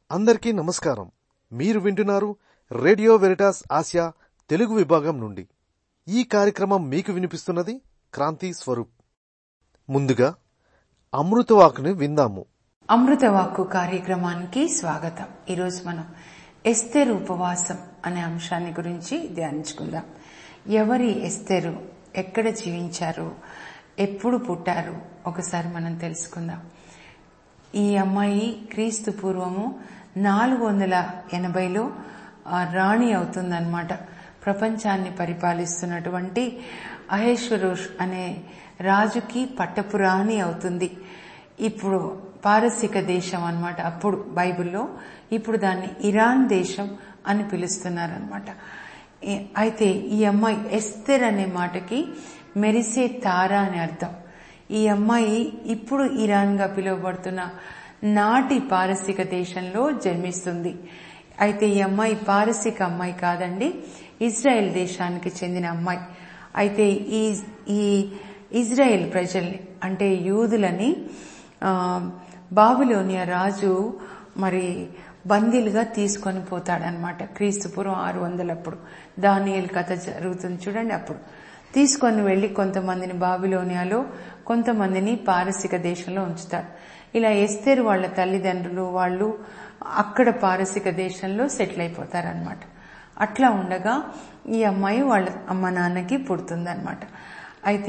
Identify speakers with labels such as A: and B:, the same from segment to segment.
A: అందరికీ నమస్కారం మీరు వింటున్నారు రేడియో వెరిటాస్ ఆసియా తెలుగు విభాగం నుండి ఈ కార్యక్రమం మీకు వినిపిస్తున్నది క్రాంతి స్వరూప్ ముందుగా అమృతవాకుని విందాము
B: అమృతవాక్కు కార్యక్రమానికి స్వాగతం ఈరోజు మనం ఎస్తేరు ఉపవాసం అనే అంశాన్ని గురించి ధ్యానించుకుందాం ఎవరి ఎస్తేరు ఎక్కడ జీవించారు ఎప్పుడు పుట్టారు ఒకసారి మనం తెలుసుకుందాం ఈ అమ్మాయి క్రీస్తు పూర్వము నాలుగు వందల ఎనభైలో ఆ, రాణి అవుతుందన్నమాట ప్రపంచాన్ని పరిపాలిస్తున్నటువంటి అహేశ్వరోష్ అనే రాజుకి పట్టపురాణి అవుతుంది ఇప్పుడు పారసిక దేశం అన్నమాట అప్పుడు బైబిల్లో ఇప్పుడు దాన్ని ఇరాన్ దేశం అని పిలుస్తున్నారనమాట అయితే ఈ అమ్మాయి ఎస్తెర్ అనే మాటకి మెరిసే తార అని అర్థం ఈ అమ్మాయి ఇప్పుడు ఇరాన్ గా పిలువబడుతున్న నాటి పారసిక దేశంలో జన్మిస్తుంది అయితే ఈ అమ్మాయి పారసిక అమ్మాయి కాదండి ఇజ్రాయెల్ దేశానికి చెందిన అమ్మాయి అయితే ఈ ఈ ఇజ్రాయెల్ ప్రజల్ని అంటే యూదులని ఆ, బాబిలోనియా రాజు మరి బందీలుగా తీసుకొని పోతాడనమాట క్రీస్తు పూర్వం ఆరు వందలప్పుడు దానియల్ కథ జరుగుతుంది చూడండి అప్పుడు తీసుకొని వెళ్లి కొంతమందిని బాబిలోనియాలో కొంతమందిని పారసిక దేశంలో ఉంచుతాడు ఇలా ఎస్తేరు వాళ్ళ తల్లిదండ్రులు వాళ్ళు అక్కడ పారసిక దేశంలో సెటిల్ అయిపోతారనమాట అట్లా ఉండగా ఈ అమ్మాయి వాళ్ళ అమ్మ నాన్నకి పుడుతుందన్నమాట అయితే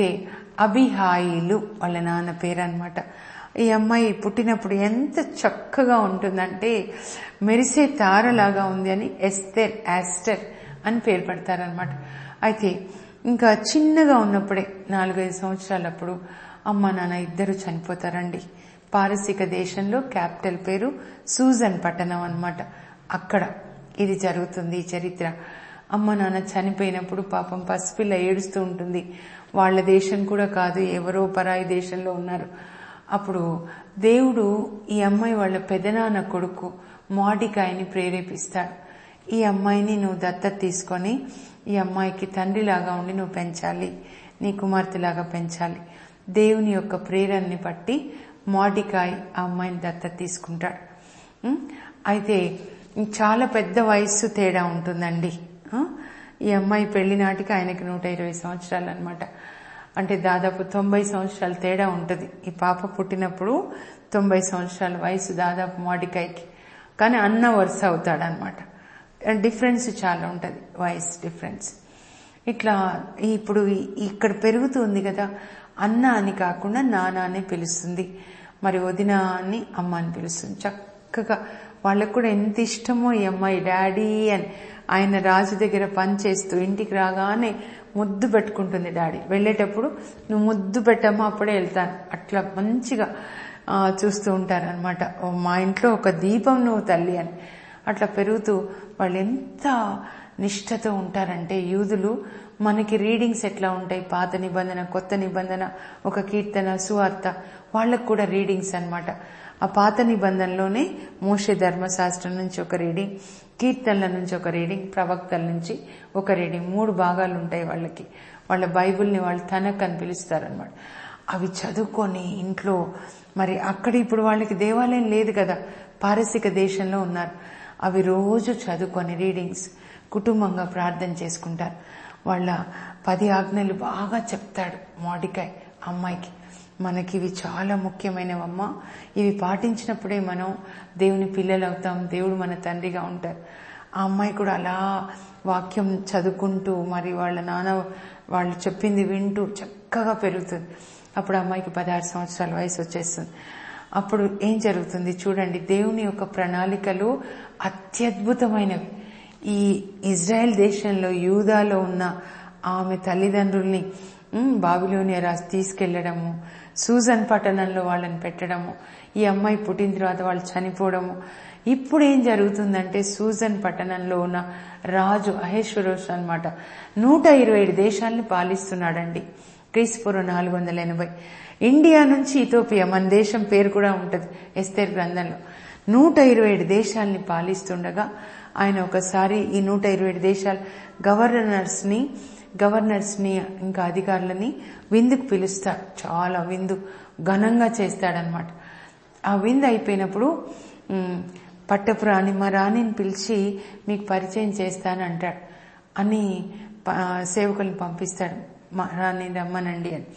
B: అభిహాయిలు వాళ్ళ నాన్న పేరు అనమాట ఈ అమ్మాయి పుట్టినప్పుడు ఎంత చక్కగా ఉంటుందంటే మెరిసే తారలాగా ఉంది అని ఎస్తెర్ యాస్టర్ అని పేరు పెడతారనమాట అయితే ఇంకా చిన్నగా ఉన్నప్పుడే నాలుగైదు సంవత్సరాలప్పుడు అమ్మ నాన్న ఇద్దరు చనిపోతారండి పారసిక దేశంలో క్యాపిటల్ పేరు సూజన్ పట్టణం అన్నమాట అక్కడ ఇది జరుగుతుంది ఈ చరిత్ర అమ్మ నాన్న చనిపోయినప్పుడు పాపం పసిపిల్ల ఏడుస్తూ ఉంటుంది వాళ్ళ దేశం కూడా కాదు ఎవరో పరాయి దేశంలో ఉన్నారు అప్పుడు దేవుడు ఈ అమ్మాయి వాళ్ళ పెదనాన్న కొడుకు మాడికాయని ప్రేరేపిస్తాడు ఈ అమ్మాయిని నువ్వు దత్తత తీసుకొని ఈ అమ్మాయికి తండ్రిలాగా ఉండి నువ్వు పెంచాలి నీ కుమార్తెలాగా పెంచాలి దేవుని యొక్క ప్రేరణని బట్టి మాడికాయ్ ఆ అమ్మాయిని దత్తత తీసుకుంటాడు ఉం? అయితే చాలా పెద్ద వయస్సు తేడా ఉంటుందండి ఆ? ఈ అమ్మాయి పెళ్లి నాటికి ఆయనకి నూట ఇరవై సంవత్సరాలు అనమాట అంటే దాదాపు తొంభై సంవత్సరాల తేడా ఉంటుంది ఈ పాప పుట్టినప్పుడు తొంభై సంవత్సరాల వయసు దాదాపు మాడికాయకి కానీ అన్న వరుస అవుతాడనమాట డిఫరెన్స్ చాలా ఉంటుంది వయసు డిఫరెన్స్ ఇట్లా ఇప్పుడు ఈ- ఇక్కడ పెరుగుతుంది కదా అన్న అని కాకుండా నాన్న అని పిలుస్తుంది మరి వదిన అని అమ్మ అని పిలుస్తుంది చక్కగా వాళ్ళకు కూడా ఎంత ఇష్టమో ఈ అమ్మాయి డాడీ అని ఆయన రాజు దగ్గర పని చేస్తూ ఇంటికి రాగానే ముద్దు పెట్టుకుంటుంది డాడీ వెళ్ళేటప్పుడు నువ్వు ముద్దు పెట్టమ్మా అప్పుడే వెళ్తాను అట్లా మంచిగా ఆ, చూస్తూ ఉంటారనమాట మా ఇంట్లో ఒక దీపం నువ్వు తల్లి అని అట్లా పెరుగుతూ వాళ్ళు ఎంత నిష్ఠతో ఉంటారంటే యూదులు మనకి రీడింగ్స్ ఎట్లా ఉంటాయి పాత నిబంధన కొత్త నిబంధన ఒక కీర్తన సువార్త వాళ్ళకు కూడా రీడింగ్స్ అన్నమాట ఆ పాత నిబంధనలోనే మోషే ధర్మశాస్త్రం నుంచి ఒక రీడింగ్ కీర్తనల నుంచి ఒక రీడింగ్ ప్రవక్తల నుంచి ఒక రీడింగ్ మూడు భాగాలు ఉంటాయి వాళ్ళకి వాళ్ళ బైబిల్ని వాళ్ళు తనక్ అని పిలుస్తారనమాట అవి చదువుకొని ఇంట్లో మరి అక్కడ ఇప్పుడు వాళ్ళకి దేవాలయం లేదు కదా పారసిక దేశంలో ఉన్నారు అవి రోజు చదువుకొని రీడింగ్స్ కుటుంబంగా ప్రార్థన చేసుకుంటారు వాళ్ళ పది ఆజ్ఞలు బాగా చెప్తాడు మోడికాయ్ అమ్మాయికి మనకి ఇవి చాలా ముఖ్యమైనవమ్మ ఇవి పాటించినప్పుడే మనం దేవుని పిల్లలు అవుతాం దేవుడు మన తండ్రిగా ఉంటారు ఆ అమ్మాయి కూడా అలా వాక్యం చదువుకుంటూ మరి వాళ్ళ నాన్న వాళ్ళు చెప్పింది వింటూ చక్కగా పెరుగుతుంది అప్పుడు అమ్మాయికి పదహారు సంవత్సరాల వయసు వచ్చేస్తుంది అప్పుడు ఏం జరుగుతుంది చూడండి దేవుని యొక్క ప్రణాళికలు అత్యద్భుతమైనవి ఈ ఇజ్రాయెల్ దేశంలో యూదాలో ఉన్న ఆమె తల్లిదండ్రుల్ని ఉమ్, బాబిలోనియా రాసి తీసుకెళ్లడము సూజన్ పట్టణంలో వాళ్ళని పెట్టడము ఈ అమ్మాయి పుట్టిన తర్వాత వాళ్ళు చనిపోవడము ఇప్పుడు ఏం జరుగుతుందంటే సూజన్ పట్టణంలో ఉన్న రాజు అహేశ్వరోష్ అన్నమాట నూట ఇరవై ఏడు దేశాలను పాలిస్తున్నాడండి క్రీస్తుపూర్వం నాలుగు వందల ఎనభై ఇండియా నుంచి ఇథోపియా మన దేశం పేరు కూడా ఉంటుంది ఎస్తేర్ గ్రంథంలో నూట ఇరవై ఏడు దేశాలని పాలిస్తుండగా ఆయన ఒకసారి ఈ నూట ఇరవై ఏడు దేశాల గవర్నర్స్ ని గవర్నర్స్ ని ఇంకా అధికారులని విందుకు పిలుస్తాడు చాలా విందు ఘనంగా చేస్తాడనమాట ఆ విందు అయిపోయినప్పుడు ఉమ్, పట్టపు రాణి మా రాణిని పిలిచి మీకు పరిచయం చేస్తాను అంటాడు అని ప- సేవకుల్ని పంపిస్తాడు మా రాణి రమ్మనండి అని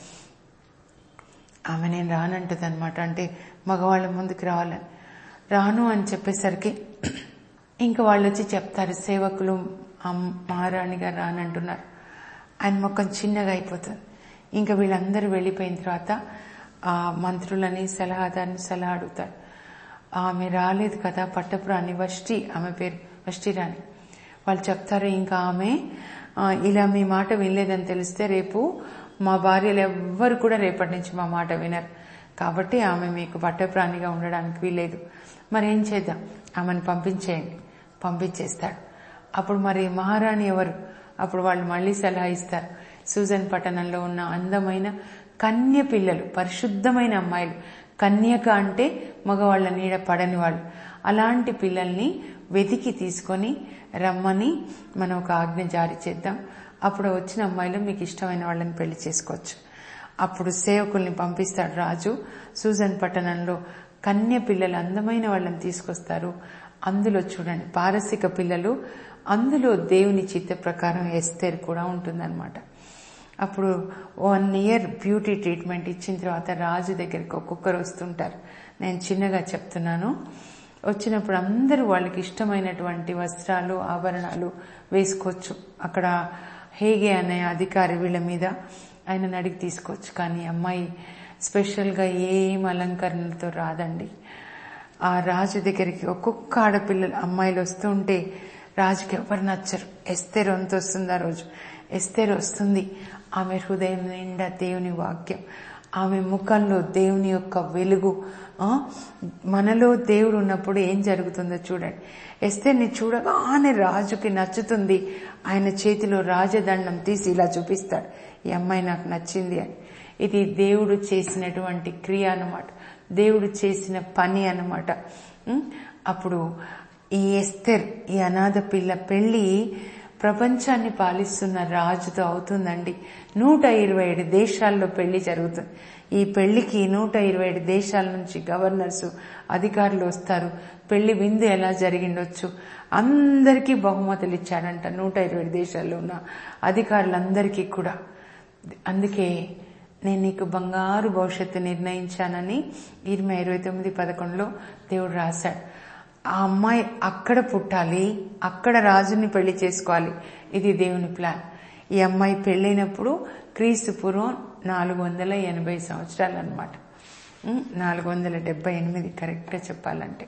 B: ఆమె నేను రానంటది అనమాట అంటే మగవాళ్ళ ముందుకు రావాలని రాను అని చెప్పేసరికి ఇంకా వాళ్ళు వచ్చి చెప్తారు సేవకులు అమ్- మహారాణి గారు రానంటున్నారు ఆయన ముఖం చిన్నగా అయిపోతుంది ఇంకా వీళ్ళందరూ వెళ్ళిపోయిన తర్వాత ఆ మంత్రులని సలహాదారుని సలహా అడుగుతాడు ఆమె రాలేదు కదా పట్టపురాణి వష్టి ఆమె పేరు వష్టి రాణి వాళ్ళు చెప్తారు ఇంకా ఆమె ఆ, ఇలా మీ మాట వినలేదని తెలిస్తే రేపు మా భార్యలు ఎవ్వరు కూడా రేపటి నుంచి మా మాట వినరు కాబట్టి ఆమె మీకు పట్టప్రాణిగా ఉండడానికి వీలేదు మరి ఏం చేద్దాం ఆమెను పంపించేయండి పంపించేస్తాడు అప్పుడు మరి మహారాణి ఎవరు అప్పుడు వాళ్ళు మళ్ళీ సలహా ఇస్తారు సూజన్ పట్టణంలో ఉన్న అందమైన కన్య పిల్లలు పరిశుద్ధమైన అమ్మాయిలు కన్యక అంటే మగవాళ్ళ నీడ పడని వాళ్ళు అలాంటి పిల్లల్ని వెతికి తీసుకొని రమ్మని మనం ఒక ఆజ్ఞ జారీ చేద్దాం అప్పుడు వచ్చిన అమ్మాయిలు మీకు ఇష్టమైన వాళ్ళని పెళ్లి చేసుకోవచ్చు అప్పుడు సేవకుల్ని పంపిస్తాడు రాజు సూజన్ పట్టణంలో కన్య పిల్లలు అందమైన వాళ్ళని తీసుకొస్తారు అందులో చూడండి పారసిక పిల్లలు అందులో దేవుని చిత్త ప్రకారం ఎస్తేర్ కూడా ఉంటుందన్నమాట అప్పుడు వన్ ఇయర్ బ్యూటీ ట్రీట్మెంట్ ఇచ్చిన తర్వాత రాజు దగ్గరికి ఒక్కొక్కరు వస్తుంటారు నేను చిన్నగా చెప్తున్నాను వచ్చినప్పుడు అందరూ వాళ్ళకి ఇష్టమైనటువంటి వస్త్రాలు ఆభరణాలు వేసుకోవచ్చు అక్కడ హేగే అనే అధికారి వీళ్ళ మీద ఆయన అడిగి తీసుకోవచ్చు కానీ అమ్మాయి స్పెషల్గా ఏం అలంకరణలతో రాదండి ఆ రాజు దగ్గరికి ఒక్కొక్క ఆడపిల్లలు అమ్మాయిలు వస్తూ ఉంటే రాజుకి ఎవరు నచ్చరు ఎస్తేరు అంత వస్తుంది ఆ రోజు ఎస్తేరు వస్తుంది ఆమె హృదయం నిండా దేవుని వాక్యం ఆమె ముఖంలో దేవుని యొక్క వెలుగు ఆ, మనలో దేవుడు ఉన్నప్పుడు ఏం జరుగుతుందో చూడండి ఎస్తేర్ని చూడగానే రాజుకి నచ్చుతుంది ఆయన చేతిలో రాజదండం తీసి ఇలా చూపిస్తాడు ఈ అమ్మాయి నాకు నచ్చింది అని ఇది దేవుడు చేసినటువంటి క్రియ అన్నమాట దేవుడు చేసిన పని అన్నమాట ఉం? అప్పుడు ఈ ఎస్తెర్ ఈ అనాథ పిల్ల పెళ్లి ప్రపంచాన్ని పాలిస్తున్న రాజుతో అవుతుందండి నూట ఇరవై ఏడు దేశాల్లో పెళ్లి జరుగుతుంది ఈ పెళ్లికి నూట ఇరవై ఏడు దేశాల నుంచి గవర్నర్స్ అధికారులు వస్తారు పెళ్లి విందు ఎలా జరిగిండొచ్చు అందరికీ బహుమతులు ఇచ్చాడంట నూట ఇరవై ఏడు దేశాల్లో ఉన్న అధికారులందరికీ కూడా అందుకే నేను నీకు బంగారు భవిష్యత్తు నిర్ణయించానని ఇరవై ఇరవై తొమ్మిది పదకొండులో దేవుడు రాశాడు ఆ అమ్మాయి అక్కడ పుట్టాలి అక్కడ రాజుని పెళ్లి చేసుకోవాలి ఇది దేవుని ప్లాన్ ఈ అమ్మాయి పెళ్ళైనప్పుడు క్రీస్తు పూర్వం నాలుగు వందల ఎనభై సంవత్సరాలు అనమాట నాలుగు వందల డెబ్బై ఎనిమిది కరెక్ట్గా చెప్పాలంటే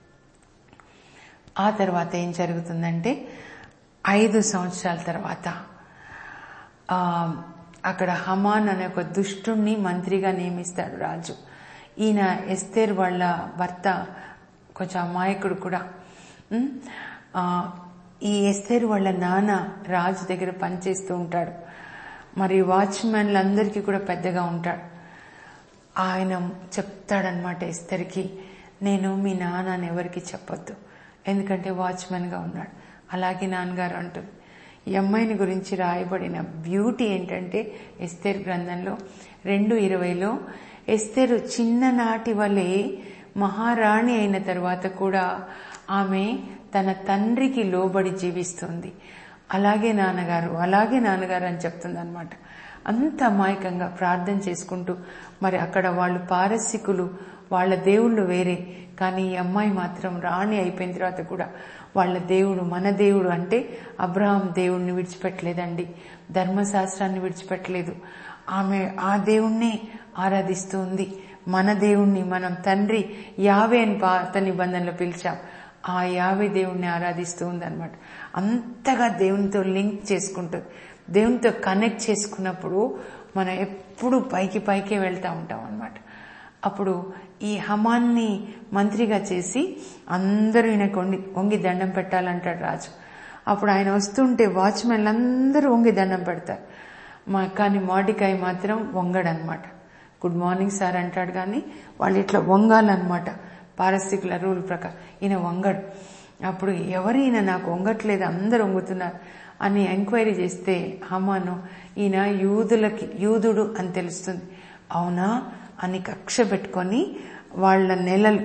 B: ఆ తర్వాత ఏం జరుగుతుందంటే ఐదు సంవత్సరాల తర్వాత ఆ, అక్కడ హమాన్ అనే ఒక దుష్టుణ్ణి మంత్రిగా నియమిస్తాడు రాజు ఈయన ఎస్తేర్ వాళ్ళ భర్త కొంచెం అమాయకుడు కూడా ఉమ్, ఆ, ఈ ఎస్తేర్ వాళ్ళ నాన్న రాజు దగ్గర పనిచేస్తూ ఉంటాడు మరి వాచ్మెన్లందరికీ కూడా పెద్దగా ఉంటాడు ఆయన చెప్తాడనమాట ఎస్తరికి నేను మీ నాన్నని ఎవరికి చెప్పొద్దు ఎందుకంటే వాచ్మెన్గా ఉన్నాడు అలాగే నాన్నగారు అంటుంది ఈ అమ్మాయిని గురించి రాయబడిన బ్యూటీ ఏంటంటే ఎస్తేర్ గ్రంథంలో రెండు ఇరవైలో ఎస్తేరు చిన్ననాటి వలె మహారాణి అయిన తర్వాత కూడా ఆమె తన తండ్రికి లోబడి జీవిస్తుంది అలాగే నాన్నగారు అలాగే నాన్నగారు అని చెప్తుంది అనమాట అంత అమాయకంగా ప్రార్థన చేసుకుంటూ మరి అక్కడ వాళ్ళు పారసికులు వాళ్ళ దేవుళ్ళు వేరే కానీ ఈ అమ్మాయి మాత్రం రాణి అయిపోయిన తర్వాత కూడా వాళ్ళ దేవుడు మన దేవుడు అంటే అబ్రహాం దేవుణ్ణి విడిచిపెట్టలేదండి ధర్మశాస్త్రాన్ని విడిచిపెట్టలేదు ఆమె ఆ దేవుణ్ణి ఆరాధిస్తూ ఉంది మన దేవుణ్ణి మనం తండ్రి యావే అని పాత నిబంధనలో పిలిచాం ఆ యావే దేవుణ్ణి ఆరాధిస్తూ ఉందన్నమాట అంతగా దేవునితో లింక్ చేసుకుంటుంది దేవునితో కనెక్ట్ చేసుకున్నప్పుడు మనం ఎప్పుడు పైకి పైకే వెళ్తూ ఉంటాం అన్నమాట అప్పుడు ఈ హమాన్ని మంత్రిగా చేసి అందరూ ఈయనకు వంగి వంగి దండం పెట్టాలంటాడు రాజు అప్పుడు ఆయన వస్తుంటే వాచ్మెన్లు అందరూ వంగి దండం పెడతారు మా కానీ మాడికాయ మాత్రం వంగడనమాట గుడ్ మార్నింగ్ సార్ అంటాడు కానీ వాళ్ళు ఇట్లా వంగాలన్నమాట పారస్థికుల రూల్ ప్రకారం ఈయన వంగడు అప్పుడు ఎవరు ఈయన నాకు వంగట్లేదు అందరు వంగుతున్నారు అని ఎంక్వైరీ చేస్తే హమాను ఈయన యూదులకి యూదుడు అని తెలుస్తుంది అవునా అని కక్ష పెట్టుకొని వాళ్ళ నెలలు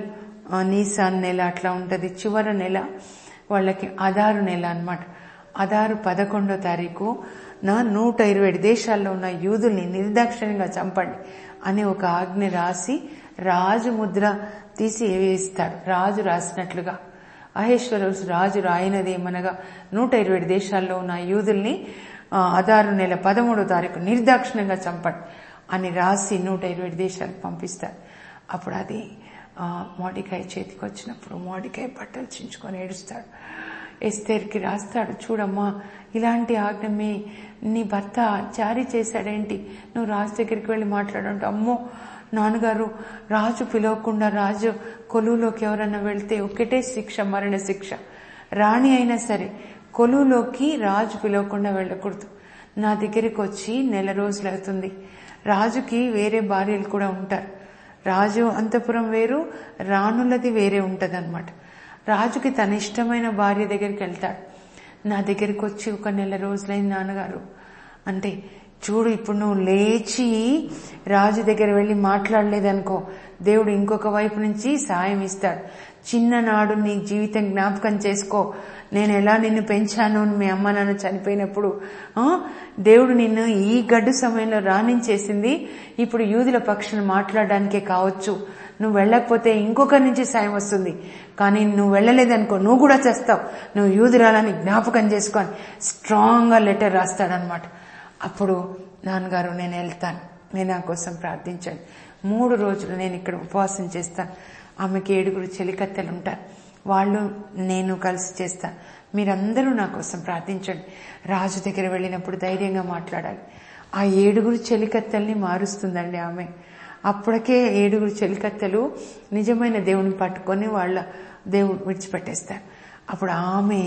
B: ఆ, నీసాన్ నెల అట్లా ఉంటది చివరి నెల వాళ్ళకి అదారు నెల అన్నమాట అదారు పదకొండో తారీఖు నా నూట ఇరవై ఏడు దేశాల్లో ఉన్న యూదుల్ని నిర్దాక్షిణ్యంగా చంపండి అని ఒక ఆజ్ఞ రాసి రాజు ముద్ర తీసి వేస్తాడు రాజు రాసినట్లుగా అహేశ్వరస్ రాజు రాయినది ఏమనగా నూట ఇరవై ఏడు దేశాల్లో ఉన్న యూదుల్ని ఆ, అదారు నెల పదమూడో తారీఖు నిర్దాక్షిణ్యంగా చంపండి అని రాసి నూట ఇరవై ఏడు దేశాలకు పంపిస్తారు అప్పుడు అది ఆ, మోడికాయ చేతికి వచ్చినప్పుడు మోడికాయ బట్టలు చించుకొని ఏడుస్తాడు ఎస్తేర్కి రాస్తాడు చూడమ్మా ఇలాంటి ఆజ్ఞ మీ నీ భర్త జారీ చేశాడేంటి నువ్వు రాజు దగ్గరికి వెళ్ళి మాట్లాడంటే అమ్మో నాన్నగారు రాజు పిలవకుండా రాజు కొలువులోకి ఎవరన్నా వెళ్తే ఒకటే శిక్ష మరణ శిక్ష రాణి అయినా సరే కొలువులోకి రాజు పిలవకుండా వెళ్ళకూడదు నా దగ్గరికి వచ్చి నెల రోజులు అవుతుంది రాజుకి వేరే భార్యలు కూడా ఉంటారు రాజు అంతపురం వేరు రాణులది వేరే ఉంటదన్నమాట రాజుకి తన ఇష్టమైన భార్య దగ్గరికి వెళ్తాడు నా దగ్గరికి వచ్చి ఒక నెల రోజులైంది నాన్నగారు అంటే చూడు ఇప్పుడు నువ్వు లేచి రాజు దగ్గర వెళ్ళి మాట్లాడలేదనుకో దేవుడు ఇంకొక వైపు నుంచి సాయం ఇస్తాడు చిన్ననాడు నీ జీవితం జ్ఞాపకం చేసుకో నేను ఎలా నిన్ను పెంచాను అని మీ అమ్మ నాన్న చనిపోయినప్పుడు ఆ, దేవుడు నిన్ను ఈ గడ్డు సమయంలో రాణించేసింది ఇప్పుడు యూదుల పక్షాన మాట్లాడడానికే కావచ్చు నువ్వు వెళ్ళకపోతే ఇంకొకరి నుంచి సాయం వస్తుంది కానీ నువ్వు వెళ్ళలేదనుకో నువ్వు కూడా చేస్తావు నువ్వు యూదురాలని జ్ఞాపకం చేసుకొని స్ట్రాంగ్ గా లెటర్ రాస్తాడనమాట అప్పుడు నాన్నగారు నేను వెళ్తాను నేను నా కోసం ప్రార్థించండి మూడు రోజులు నేను ఇక్కడ ఉపవాసం చేస్తాను ఆమెకి ఏడుగురు చెలికత్తెలు ఉంటారు వాళ్ళు నేను కలిసి చేస్తాను మీరందరూ నా కోసం ప్రార్థించండి రాజు దగ్గర వెళ్ళినప్పుడు ధైర్యంగా మాట్లాడాలి ఆ ఏడుగురు చెలికత్తెల్ని మారుస్తుందండి ఆమె అప్పటికే ఏడుగురు చెలికత్తెలు నిజమైన దేవుని పట్టుకొని వాళ్ళ దేవుడు విడిచిపెట్టేస్తారు అప్పుడు ఆమె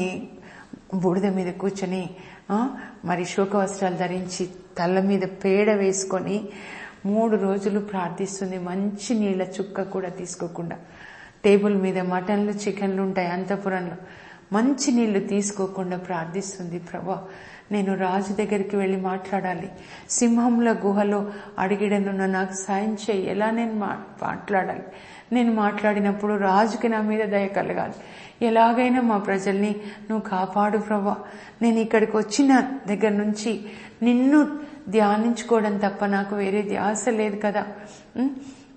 B: బూడిద మీద కూర్చొని ఆ, మరి శోక వస్త్రాలు ధరించి తల మీద పేడ వేసుకొని మూడు రోజులు ప్రార్థిస్తుంది మంచి నీళ్ల చుక్క కూడా తీసుకోకుండా టేబుల్ మీద మటన్లు చికెన్లు ఉంటాయి అంతపురంలో మంచి నీళ్లు తీసుకోకుండా ప్రార్థిస్తుంది ప్రభా నేను రాజు దగ్గరికి వెళ్ళి మాట్లాడాలి సింహంల గుహలో అడిగిడనున్న నాకు సాయం చేయి ఎలా నేను మా- మాట్లాడాలి నేను మాట్లాడినప్పుడు రాజుకి నా మీద దయ కలగాలి ఎలాగైనా మా ప్రజల్ని నువ్వు కాపాడు ప్రభా నేను ఇక్కడికి వచ్చిన దగ్గర నుంచి నిన్ను ధ్యానించుకోవడం తప్ప నాకు వేరే ధ్యాస లేదు కదా ఉం?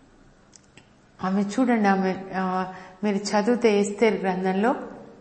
B: ఆమె చూడండి ఆమె ఆ, మీరు చదివితే ఎస్తేర్ గ్రంథంలో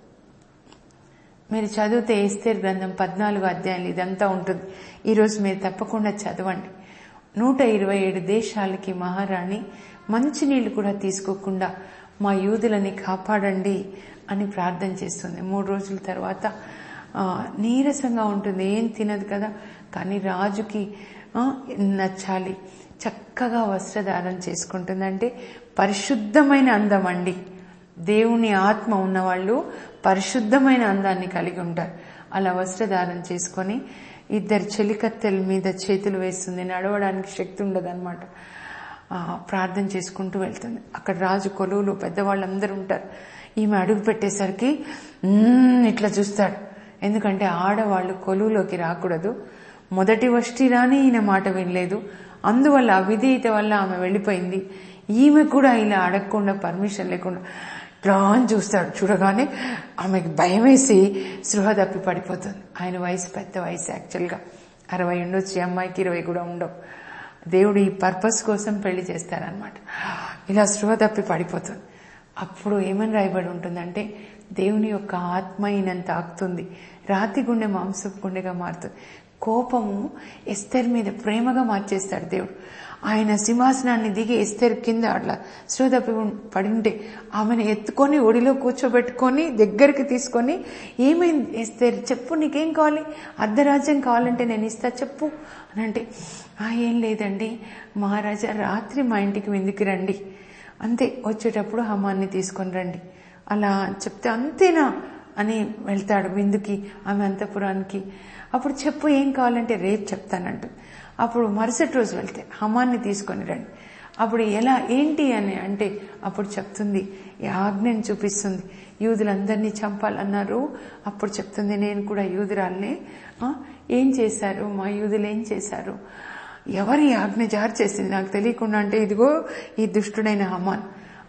B: మీరు చదివితే ఎస్తేర్ గ్రంథం పద్నాలుగు అధ్యాయాలు ఇదంతా ఉంటుంది ఈరోజు మీరు తప్పకుండా చదవండి నూట ఇరవై ఏడు దేశాలకి మహారాణి మంచినీళ్లు కూడా తీసుకోకుండా మా యూదులని కాపాడండి అని ప్రార్థన చేస్తుంది మూడు రోజుల తర్వాత ఆ, నీరసంగా ఉంటుంది ఏం తినదు కదా కానీ రాజుకి ఆ, నచ్చాలి చక్కగా వస్త్రధారణ చేసుకుంటుందంటే పరిశుద్ధమైన అందం అండి దేవుని ఆత్మ ఉన్నవాళ్ళు పరిశుద్ధమైన అందాన్ని కలిగి ఉంటారు అలా వస్త్రధారణ చేసుకొని ఇద్దరు చెలికత్తెల మీద చేతులు వేస్తుంది నడవడానికి శక్తి ఉండదన్నమాట ఆ, ప్రార్థన చేసుకుంటూ వెళ్తుంది అక్కడ రాజు కొలువులు పెద్దవాళ్ళందరూ ఉంటారు ఈమె అడుగు పెట్టేసరికి "మ్మ్" ఇట్లా చూస్తాడు ఎందుకంటే ఆడవాళ్ళు కొలువులోకి రాకూడదు మొదటి వష్టి రాని ఈయన మాట వినలేదు అందువల్ల అవిధేయత వల్ల ఆమె వెళ్ళిపోయింది ఈమె కూడా ఇలా అడగకుండా పర్మిషన్ లేకుండా ఇట్లా అని చూస్తాడు చూడగానే ఆమెకి భయం వేసి సృహ తప్పి పడిపోతుంది ఆయన వయసు పెద్ద వయసు యాక్చువల్గా అరవై ఉండొచ్చు ఈ అమ్మాయికి ఇరవై కూడా ఉండవు దేవుడు ఈ పర్పస్ కోసం పెళ్లి చేస్తారనమాట ఇలా సృహ తప్పి పడిపోతుంది అప్పుడు ఏమని రాయబడి ఉంటుందంటే దేవుని యొక్క ఆత్మ ఈయనను తాకుతుంది రాతి గుండె మాంసపు గుండెగా మారుతుంది కోపము ఎస్తర్ మీద ప్రేమగా మార్చేస్తాడు దేవుడు ఆయన సింహాసనాన్ని దిగి ఎస్తర్ కింద అట్లా శ్రోదపి పడింటే ఆమెను ఎత్తుకొని ఒడిలో కూర్చోబెట్టుకొని దగ్గరికి తీసుకొని ఏమైంది ఎస్తర్ చెప్పు నీకేం కావాలి అర్ధరాజ్యం కావాలంటే నేను ఇస్తా చెప్పు అని అంటే "ఆ, ఏం లేదండి మహారాజా రాత్రి మా ఇంటికి విందుకి రండి అంతే వచ్చేటప్పుడు హమాన్ని తీసుకొని రండి అలా చెప్తే అంతేనా అని వెళ్తాడు విందుకి ఆమె అంతపురానికి అప్పుడు చెప్పు ఏం కావాలంటే రేపు చెప్తానంటు అప్పుడు మరుసటి రోజు వెళ్తే హమాన్ని తీసుకొని రండి అప్పుడు ఎలా ఏంటి అని అంటే అప్పుడు చెప్తుంది ఈ ఆజ్ఞని చూపిస్తుంది యూదులందరినీ చంపాలన్నారు అప్పుడు చెప్తుంది నేను కూడా యూదురాల్ని "ఆ, ఏం చేశారు మా యూదులు ఏం చేశారు ఎవరి ఆజ్ఞ జారి చేసింది నాకు తెలియకుండా అంటే ఇదిగో ఈ దుష్టుడైన హమాన్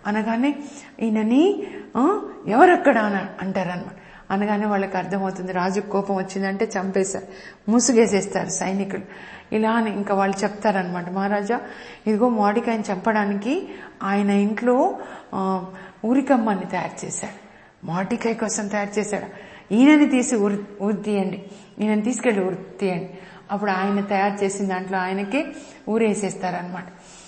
B: అనగానే ఈయనని "ఆ, ఎవరక్కడ అని అంటారనమాట అనగానే వాళ్ళకి అర్థమవుతుంది రాజుకు కోపం వచ్చిందంటే చంపేశారు ముసుగేసేస్తారు సైనికులు ఇలా అని ఇంకా వాళ్ళు చెప్తారనమాట మహారాజా ఇదిగో మోడికాయని చంపడానికి ఆయన ఇంట్లో ఆ, ఊరికమ్మని తయారు చేశాడు మోటికాయ కోసం తయారు చేశాడు ఈయనని తీసి ఉరి ఉరి తీయండి ఈయనని తీసుకెళ్ళి ఉరి తీయండి అప్పుడు ఆయన తయారు చేసిన దాంట్లో ఆయనకే ఊరేసేస్తారనమాట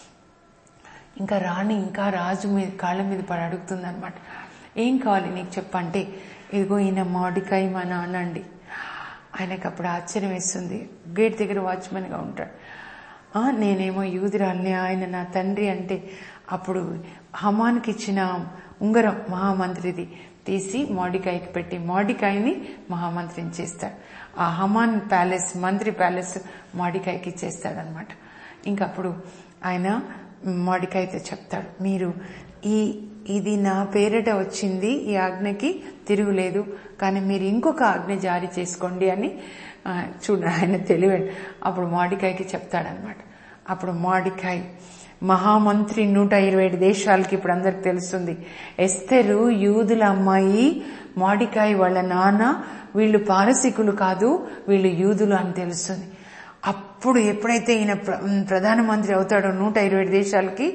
B: ఇంకా రాణి ఇంకా రాజు మీద కాళ్ళ మీద పడి అడుగుతుంది అనమాట ఏం కావాలి నీకు చెప్పంటే ఇదిగో ఈయన మామిడికాయ మా నాన్న అండి ఆయనకు అప్పుడు ఆశ్చర్యం వేస్తుంది గేట్ దగ్గర వాచ్మెన్గా ఉంటాడు "ఆ, నేనేమో యూదురాల్ని ఆయన నా తండ్రి అంటే అప్పుడు హమాన్కి ఇచ్చిన ఉంగరం మహామంత్రిది తీసి మామిడికాయకి పెట్టి మామిడికాయని మహామంత్రిని చేస్తాడు ఆ హమాన్ ప్యాలెస్ మంత్రి ప్యాలెస్ మామిడికాయకి ఇచ్చేస్తాడనమాట ఇంకప్పుడు ఆయన మామిడికాయతో చెప్తాడు మీరు ఈ ఇది నా పేరిట వచ్చింది ఈ ఆజ్ఞకి తిరుగులేదు కానీ మీరు ఇంకొక ఆజ్ఞ జారీ చేసుకోండి అని ఆ, చూడండి ఆయన తెలివాడు అప్పుడు మామిడికాయకి చెప్తాడనమాట అప్పుడు మామిడికాయ మహామంత్రి నూట ఇరవై ఏడు దేశాలకి ఇప్పుడు అందరికి తెలుస్తుంది ఎస్తెరు యూదుల అమ్మాయి మాడికాయ వాళ్ళ నాన్న వీళ్ళు పారసికులు కాదు వీళ్ళు యూదులు అని తెలుస్తుంది అప్పుడు ఎప్పుడైతే ఈయన ప్ర- ప్రధానమంత్రి అవుతాడో నూట ఇరవై ఏడు దేశాలకి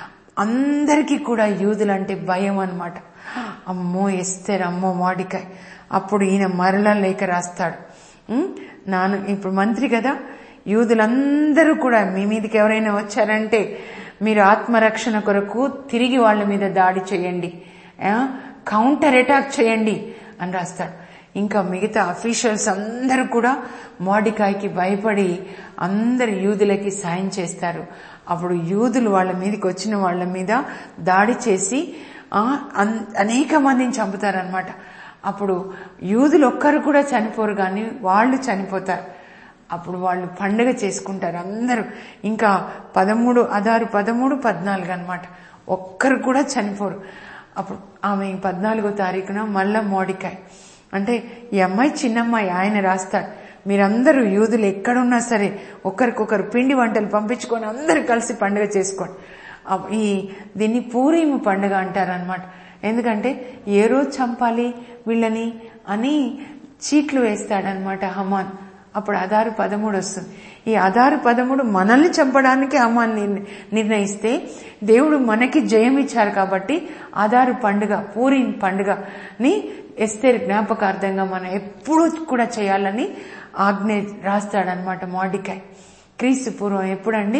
B: అందరికీ కూడా యూదులు అంటే భయం అన్నమాట అమ్మో ఎస్తేర్ అమ్మో మాడికాయ అప్పుడు ఈయన మరలా లేఖ రాస్తాడు ఉమ్, నాను ఇప్పుడు మంత్రి కదా యూదులందరూ కూడా మీ మీదకి ఎవరైనా వచ్చారంటే మీరు ఆత్మరక్షణ కొరకు తిరిగి వాళ్ళ మీద దాడి చేయండి ఆ, కౌంటర్ అటాక్ చేయండి అని రాస్తాడు ఇంకా మిగతా అఫీషియల్స్ అందరూ కూడా మోడికాయకి భయపడి అందరు యూదులకి సాయం చేస్తారు అప్పుడు యూదులు వాళ్ళ మీదకి వచ్చిన వాళ్ళ మీద దాడి చేసి ఆ, అన్- అనేక మందిని చంపుతారనమాట అప్పుడు యూదులు ఒక్కరు కూడా చనిపోరు కానీ వాళ్ళు చనిపోతారు అప్పుడు వాళ్ళు పండుగ చేసుకుంటారు అందరూ ఇంకా పదమూడు అదారు పదమూడు పద్నాలుగు అన్నమాట ఒక్కరు కూడా చనిపోరు అప్పుడు ఆమె పద్నాలుగో తారీఖున మళ్ళా మోడికాయ అంటే ఈ అమ్మాయి చిన్నమ్మాయి ఆయన రాస్తాడు మీరందరూ యూదులు ఎక్కడున్నా సరే ఒకరికొకరు పిండి వంటలు పంపించుకొని అందరూ కలిసి పండుగ చేసుకోండి అప్- ఈ దీన్ని పూరీము పండుగ అంటారనమాట ఎందుకంటే ఏ రోజు చంపాలి వీళ్ళని అని చీట్లు వేస్తాడనమాట హమాన్ అప్పుడు అదారు పదమూడు వస్తుంది ఈ అదారు పదమూడు మనల్ని చంపడానికి హమాన్ నిర్- నిర్ణయిస్తే దేవుడు మనకి జయం ఇచ్చారు కాబట్టి ఆధారు పండుగ పూరి పండుగని ఎస్తేర్ జ్ఞాపకార్థంగా మనం ఎప్పుడూ కూడా చేయాలని ఆజ్ఞ రాస్తాడనమాట మాడికాయ్ క్రీస్తు పూర్వం ఎప్పుడండి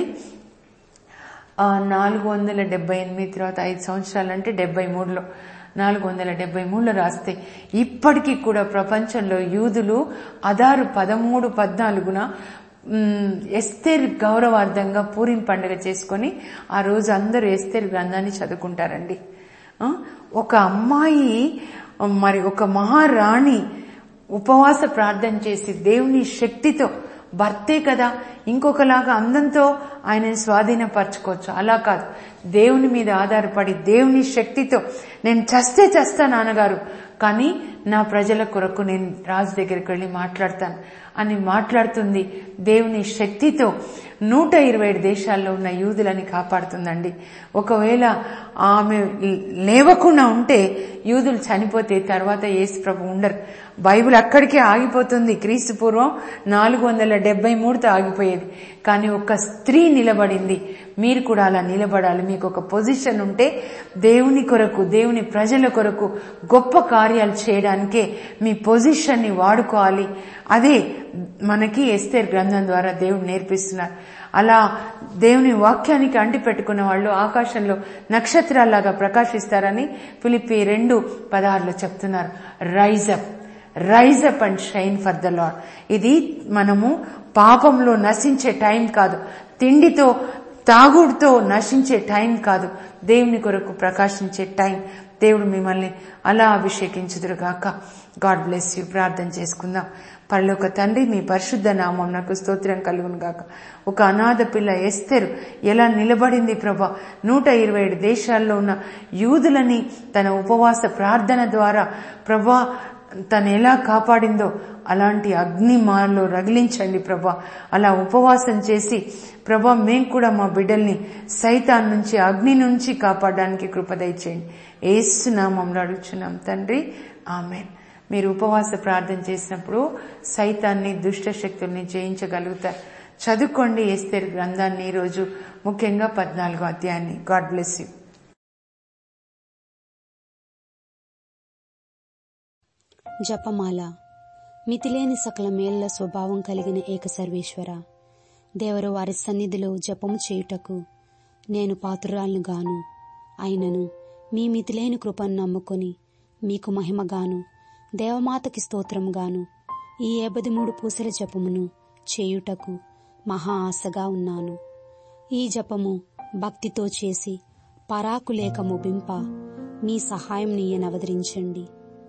B: ఆ, నాలుగు వందల డెబ్బై ఎనిమిది తర్వాత ఐదు సంవత్సరాలు అంటే డెబ్బై మూడులో నాలుగు వందల డెబ్బై మూడులో రాస్తే ఇప్పటికీ కూడా ప్రపంచంలో యూదులు అదారు పదమూడు పద్నాలుగున మ్, ఎస్తేర్ గౌరవార్థంగా పూరిం పండుగ చేసుకొని ఆ రోజు అందరూ ఎస్తేర్ గ్రంథాన్ని చదువుకుంటారండి ఆ, ఒక అమ్మాయి మరి ఒక మహారాణి ఉపవాస ప్రార్థన చేసి దేవుని శక్తితో భర్తే కదా ఇంకొకలాగా అందంతో ఆయనని స్వాధీనపరచుకోవచ్చు అలా కాదు దేవుని మీద ఆధారపడి దేవుని శక్తితో నేను చస్తే చస్తా నాన్నగారు కానీ నా ప్రజల కొరకు నేను రాజు దగ్గరికి వెళ్ళి మాట్లాడతాను అని మాట్లాడుతుంది దేవుని శక్తితో నూట ఇరవై ఏడు దేశాల్లో ఉన్న యూదులని కాపాడుతుందండి ఒకవేళ ఆమె లేవకుండా ఉంటే యూదులు చనిపోతే తర్వాత యేసు ప్రభు ఉండరు బైబిల్ అక్కడికే ఆగిపోతుంది క్రీస్తు పూర్వం నాలుగు వందల డెబ్బై మూడుతో ఆగిపోయేది కానీ ఒక స్త్రీ నిలబడింది మీరు కూడా అలా నిలబడాలి మీకు ఒక పొజిషన్ ఉంటే దేవుని కొరకు దేవుని ప్రజల కొరకు గొప్ప కార్యాలు చేయడానికే మీ పొజిషన్ని వాడుకోవాలి అదే మనకి ఎస్తేర్ గ్రంథం ద్వారా దేవుడు నేర్పిస్తున్నారు అలా దేవుని వాక్యానికి అంటి పెట్టుకున్న వాళ్ళు ఆకాశంలో నక్షత్రాల్లాగా ప్రకాశిస్తారని ఫిలిప్పి రెండు పదహారులో చెప్తున్నారు rise up rise up and shine for the lord ఇది మనము పాపంలో నశించే టైం కాదు తిండితో తాగుడుతో నశించే టైం కాదు దేవుని కొరకు ప్రకాశించే టైం దేవుడు మిమ్మల్ని అలా అభిషేకించుదురుగాక గాడ్ బ్లెస్ యూ ప్రార్థన చేసుకుందాం పరలోక తండ్రి మీ పరిశుద్ధ నామం నాకు స్తోత్రం కలుగును గాక ఒక అనాథ పిల్ల ఎస్తెరు ఎలా నిలబడింది ప్రభా నూట ఇరవై ఏడు దేశాల్లో ఉన్న యూదులని తన ఉపవాస ప్రార్థన ద్వారా ప్రభా తను ఎలా కాపాడిందో అలాంటి అగ్ని మాలో రగిలించండి ప్రభా అలా ఉపవాసం చేసి ప్రభా మేం కూడా మా బిడ్డల్ని సైతాన్ నుంచి అగ్ని నుంచి కాపాడడానికి కృప దయచేయండి ఏసునామంలో అడుగుచున్నాం తండ్రి ఆమెన్ మీరు ఉపవాస ప్రార్థన చేసినప్పుడు సైతాన్ని దుష్ట శక్తుల్ని జయించగలుగుతారు చదువుకోండి ఎస్తేర్ గ్రంథాన్ని ఈరోజు ముఖ్యంగా పద్నాలుగో అధ్యాయాన్ని గాడ్ బ్లెస్ యూ
C: జపమాల మితిలేని సకల మేళ్ల స్వభావం కలిగిన ఏక సర్వేశ్వర దేవరు వారి సన్నిధిలో జపము చేయుటకు నేను పాత్రురాలను గాను అయినను మీ మితిలేని కృపను నమ్ముకొని మీకు మహిమగాను దేవమాతకి స్తోత్రముగాను ఈ ఏబది మూడు పూసల జపమును చేయుటకు మహా ఆశగా ఉన్నాను ఈ జపము భక్తితో చేసి పరాకు లేక ముగింప మీ సహాయం నీయనవదరించండి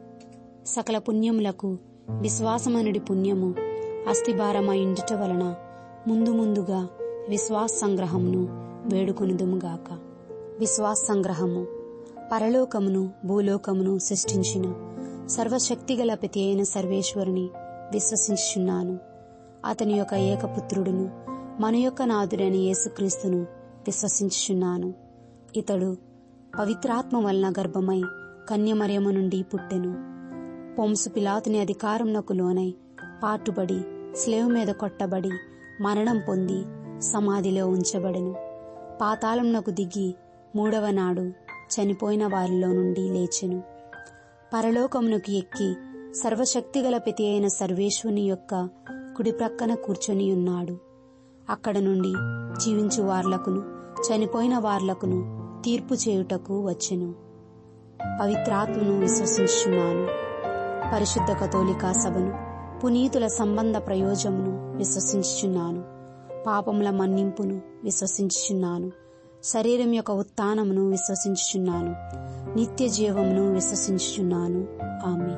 C: సకల పుణ్యములకు విశ్వాసమనుడి పుణ్యము అస్థిభారమైండుట వలన ముందు ముందుగా విశ్వాస సంగ్రహమును వేడుకొనుదుముగాక విశ్వాస సంగ్రహము పరలోకమును భూలోకమును సృష్టించిన సర్వశక్తిగల ప్రతి అయిన సర్వేశ్వరుని విశ్వసించుచున్నాను అతని యొక్క ఏకపుత్రుడును మన యొక్క నాథుడైన యేసుక్రీస్తును విశ్వసించుచున్నాను ఇతడు పవిత్రాత్మ వలన గర్భమై కన్యమర్యము నుండి పుట్టెను పొంసు పిలాతుని అధికారంనకు లోనై పాటుబడి స్లేవ్ మీద కొట్టబడి మరణం పొంది సమాధిలో ఉంచబడెను పాతాళంనకు దిగి మూడవ నాడు చనిపోయిన వారిలో నుండి లేచెను పరలోకమునకు ఎక్కి సర్వశక్తిగల ప్రతి అయిన సర్వేశ్వని యొక్క కుడి ప్రక్కన కూర్చొని ఉన్నాడు అక్కడ నుండి జీవించు వార్లకును చనిపోయిన వార్లకును తీర్పు చేయుటకు వచ్చెను పవిత్రాత్మను విశ్వసించున్నాను పరిశుద్ధ కథోలికా సభను పునీతుల సంబంధ ప్రయోజమును విశ్వసించుచున్నాను పాపముల మన్నింపును విశ్వసించుచున్నాను శరీరం యొక్క ఉత్థానమును విశ్వసించుచున్నాను నిత్య జీవమును విశ్వసించుచున్నాను ఆమె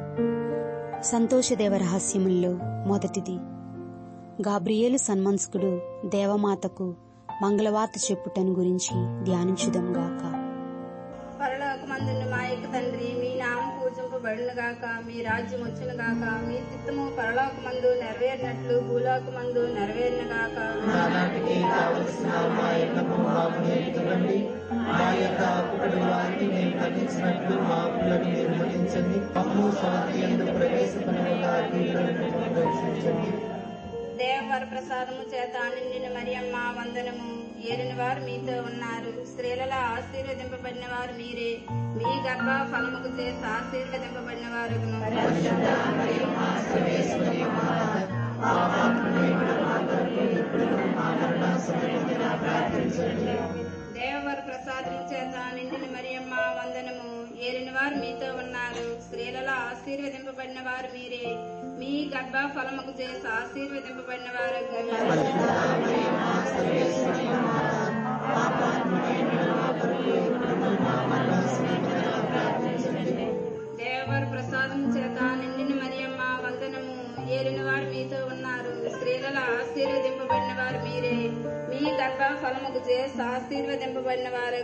C: సంతోషదేవ రహస్యముల్లో మొదటిది గాబ్రియేలు సన్మన్స్కుడు దేవమాతకు మంగళవార్త చెప్పుటను గురించి ధ్యానించుదంగాక
D: పరలోకమందున్న మా యొక్క తండ్రి మీ నామం పూజింపబడును గాక మీ రాజ్యం వచ్చును గాక మీ చిత్తము పరలోకమందు నెరవేరినట్లు భూలోకమందు నెరవేరిన గాక దేవవర ప్రసాదము చేత నిండిన మరియమ్మ వందనము ఏలిన వారు మీతో ఉన్నారు స్త్రీలలో ఆశీర్వదింపబడిన వారు మీరే మీ గర్భ ఫలముకు చేసి ఆశీర్వదింపబడిన వారు దేవవర ప్రసాదము చేత నిండిన మరియమ్మ వందనము ఏలిన వారు మీతో ఉన్నారు స్త్రీలలో ఆశీర్వదింపబడిన వారు మీరే మీ గర్భ ఫలముకు చేసి ఆశీర్వదింపబడిన వారు దేవవర ప్రసాదం చేత నిండిన మరియమ్మ వందనము ఏలిన వారు మీతో ఉన్నారు స్త్రీలలో ఆశీర్వదింపబడిన వారు మీరే మీ గర్భ ఫలముకు చేసి ఆశీర్వదింపబడిన వారు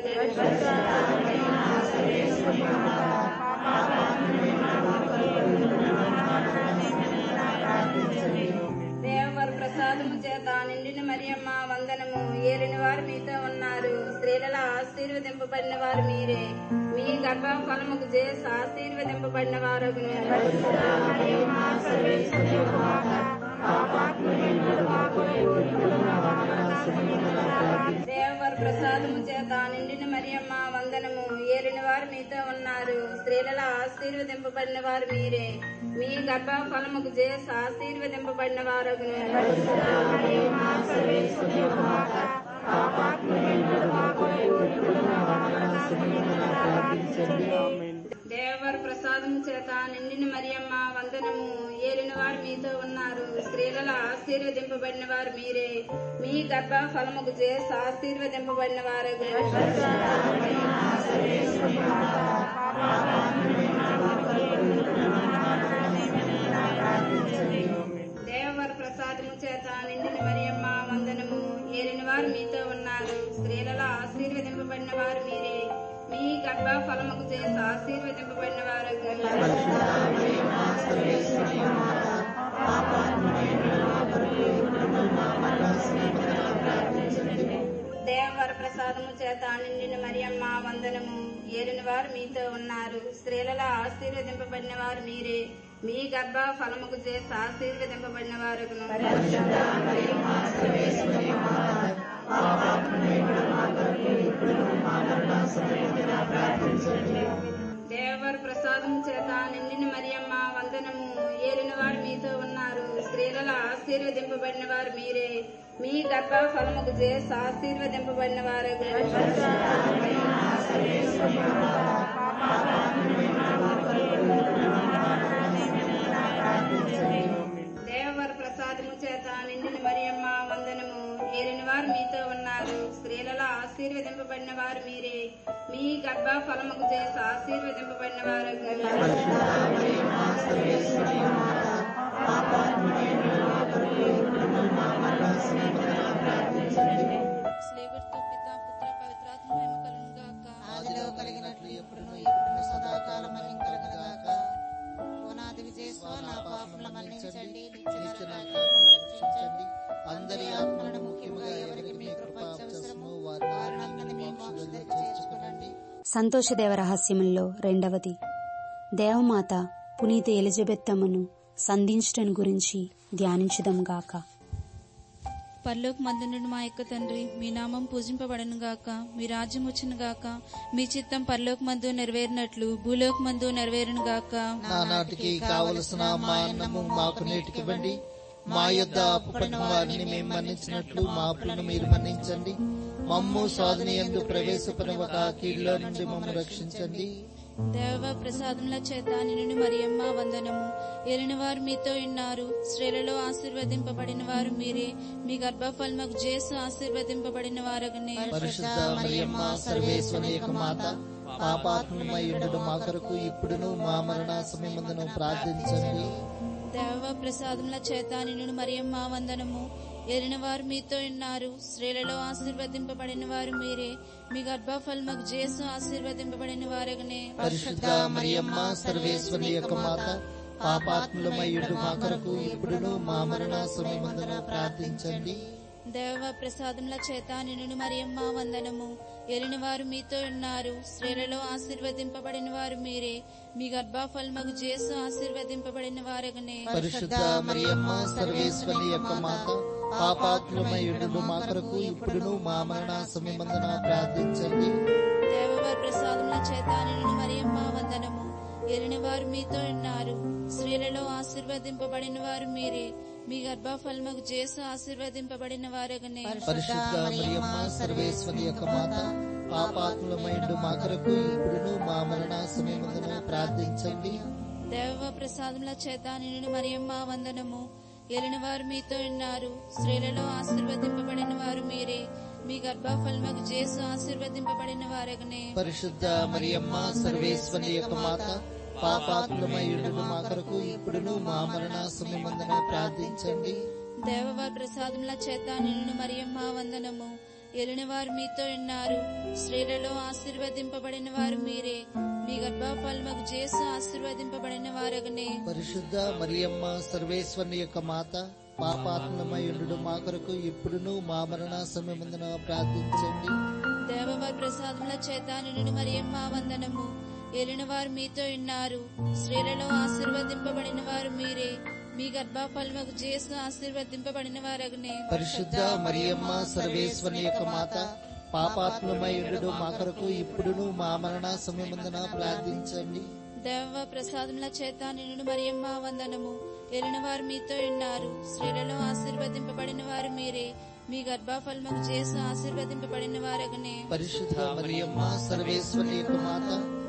D: దేవవర ప్రసాదము చేత నిండిన మరియమ్మ వందనము ఏలిన వారు మీతో ఉన్నారు స్త్రీలలో ఆశీర్వదింపబడిన వారు మీరే మీ గర్భ ఫలముకు చేసి ఆశీర్వదింపబడిన వారు దేవవర ప్రసాదము చేత నిండిన మరియమ్మ వందనము ఏలిన వారు మీతో ఉన్నారు స్త్రీలలో ఆశీర్వదింపబడిన వారు మీరే మీ గర్భ ఫలముకు చేసి ఆశీర్వదింపబడిన వారు దేవవర ప్రసాదము చేత నిండిన మరియమ్మ వందనము ఏలిన వారు మీతో ఉన్నారు స్త్రీలలో ఆశీర్వదింపబడిన వారు మీరే మీ గర్భ ఫలముకు చేసి ఆశీర్వదింపబడిన వారు దేవవర ప్రసాదము చేత నిండిన మరియమ్మ వందనము ఏలిన వారు మీతో ఉన్నారు స్త్రీలలో ఆశీర్వదింపబడిన వారు మీరే మీ గర్భ ఫలముకు చేసి ఆశీర్వదింపబడిన వారు దేవవర ప్రసాదము చేత నిండిన మరియమ్మ వందనము ఏలిన వారు మీతో ఉన్నారు స్త్రీలలో ఆశీర్వదింపబడిన వారు మీరే మీ గర్భ ఫలముకు చేసి ఆశీర్వదింపబడిన వారు దేవవర ప్రసాదము చేత నిండిన మరియమ్మ వందనము ఏలిన వారు మీతో ఉన్నారు స్త్రీలలో ఆశీర్వదింపబడిన వారు మీరే మీ గర్భ ఫలముకు చేసి ఆశీర్వదింపబడిన వారు దేవవర ప్రసాదము చేత నిండిన మరియమ్మ వందనము ఏలిన వారు మీతో ఉన్నారు స్త్రీలలో ఆశీర్వదింపబడిన వారు మీరే మీ గర్భ ఫలముకు చేసి ఆశీర్వదింపబడిన వారు
E: స్లేవర్తో పిత పుత్ర పవిత్రాత్మ మహిమ కలుగును గాక
F: ఆదిలో కలిగినట్లు ఎప్పుడును ఎప్పుడును సదాకాలం కలుగుగాక ఓనాది విజయస్వ నా పాపముల మన్నించండి నిత్య నా పాపములను రక్షించండి అందరి ఆత్మలను ముఖ్యముగా ఎవరికి మీ కృప అవసరమో వారిని మీ మోక్షంలో చేర్చుకునండి
C: సంతోషదేవ రహస్యముల్లో రెండవది దేవమాత పునీత ఎలిజబెత్తమ్మను సంధించటం గురించి ధ్యానించుదాం గాక
E: పరలోక మందునుడు మా యొక్క తండ్రి మీ నామం పూజింపబడను గాక మీ రాజ్యం వచ్చును గాక మీ చిత్తం పరలోక మందు నెరవేరినట్లు భూలోక మందు నెరవేరును గాక
F: నానాటికి కావలసిన మా అన్నము మాకు నేటికివ్వండి మా యొద్ద అప్పుపడిన వారిని మేము మన్నించినట్లు మా అప్పులను మీరు మన్నించండి మమ్ము సాధన ఎందు ప్రవేశపడవక కీడులో నుండి మమ్మల్ని రక్షించండి
E: దేవ ప్రసాదముల చేత నిన్ను మరియమ్మ వందనము ఏలిన వారు మీతో ఉన్నారు స్త్రీలలో ఆశీర్వదింపబడిన వారు మీరే మీ గర్భఫలముకు జేసు ఆశీర్వదింపబడిన వారగనే
F: పరిశుద్ధ మరియమ్మ సర్వేశ్వరి యొక్క మాత పాపాత్మయుడు మా కొరకు ఇప్పుడును మా మరణ సమయమందును ప్రార్థించండి
E: దేవ ప్రసాదముల చేత నిన్ను మరియమ్మ వందనము ఏలిన వారు మీతో ఉన్నారు స్త్రీలలో ఆశీర్వదింపబడిన వారు మీరే మీ గర్భఫలముకు జేసు ఆశీర్వదింపబడిన వారగనే
F: పరిశుద్ధ మరియమ్మ సర్వేశ్వరి యొక్క మాత పాపాత్ములమయుడు మా కొరకు ఇప్పుడును మా మరణ సమయమందున ప్రార్థించండి
E: దేవ ప్రసాదముల చేత నిన్ను మరియమ్మ వందనము ఏలిన వారు మీతో ఉన్నారు స్త్రీలలో ఆశీర్వదింపబడిన వారు మీరే మీ గర్భఫలముకు జేసు ఆశీర్వదింపబడిన వారగనే
F: పరిశుద్ధ మరియమ్మ సర్వేశ్వరి యొక్క మాత పాపాత్ములమయుడు మా కొరకు ఇప్పుడును మా మరణ సమయమందున ప్రార్థించండి
E: దేవవారి ప్రసాదముల చేత నిన్ను మరియమ్మ వందనము ఏలిన వారు మీతో ఉన్నారు స్త్రీలలో ఆశీర్వదింపబడిన వారు మీరే మీ గర్భఫలముకు జేసు ఆశీర్వదింపబడిన వారగనే
F: పరిశుద్ధ మరియమ్మ సర్వేశ్వరి యొక్క మాత పాపాత్ములమయుడు మా కొరకు ఇప్పుడును మా మరణ సమయమందున ప్రార్థించండి
E: దేవ ప్రసాదముల చేత నిన్ను మరియమ్మ వందనము ఏలిన వారు మీతో ఉన్నారు స్త్రీలలో ఆశీర్వదింపబడిన వారు మీరే మీ గర్భఫలముకు జేసు ఆశీర్వదింపబడిన వారగనే
F: పరిశుద్ధ మరియమ్మ సర్వేశ్వరి యొక్క మాత పాపాత్మయుడు మా కొరకు ఇప్పుడును మా మరణ సమయమందున ప్రార్థించండి
E: దేవవారి ప్రసాదముల చేత నిన్ను మరియమ్మ వందనము ఏలిన వారు మీతో ఉన్నారు స్త్రీలలో ఆశీర్వదింపబడిన వారు మీరే మీ గర్భఫలముకు జేసు ఆశీర్వదింపబడిన వారగనే
F: పరిశుద్ధ మరియమ్మ సర్వేశ్వరి యొక్క మాత పాపాత్మయుడు మా కొరకు ఇప్పుడును మా మరణ సమయమందున ప్రార్థించండి
E: దేవవారి ప్రసాదముల చేత నిన్ను మరియమ్మ వందనము ఏలిన వారు మీతో ఉన్నారు స్త్రీలలో ఆశీర్వదింపబడిన వారు మీరే మీ గర్భఫలముకు జేసు ఆశీర్వదింపబడిన వారగనే
F: పరిశుద్ధ మరియమ్మ సర్వేశ్వరి యొక్క మాత పాపాత్మయుడు మా కొరకు ఇప్పుడును మా మరణ సమయమందున ప్రార్థించండి
E: దేవ ప్రసాదముల చేత నిన్ను మరియమ్మ వందనము ఏలిన వారు మీతో ఉన్నారు స్త్రీలలో ఆశీర్వదింపబడిన వారు మీరే మీ గర్భఫలముకు జేసు ఆశీర్వదింపబడిన వారగనే
F: పరిశుద్ధ మరియమ్మ సర్వేశ్వరి యొక్క మాత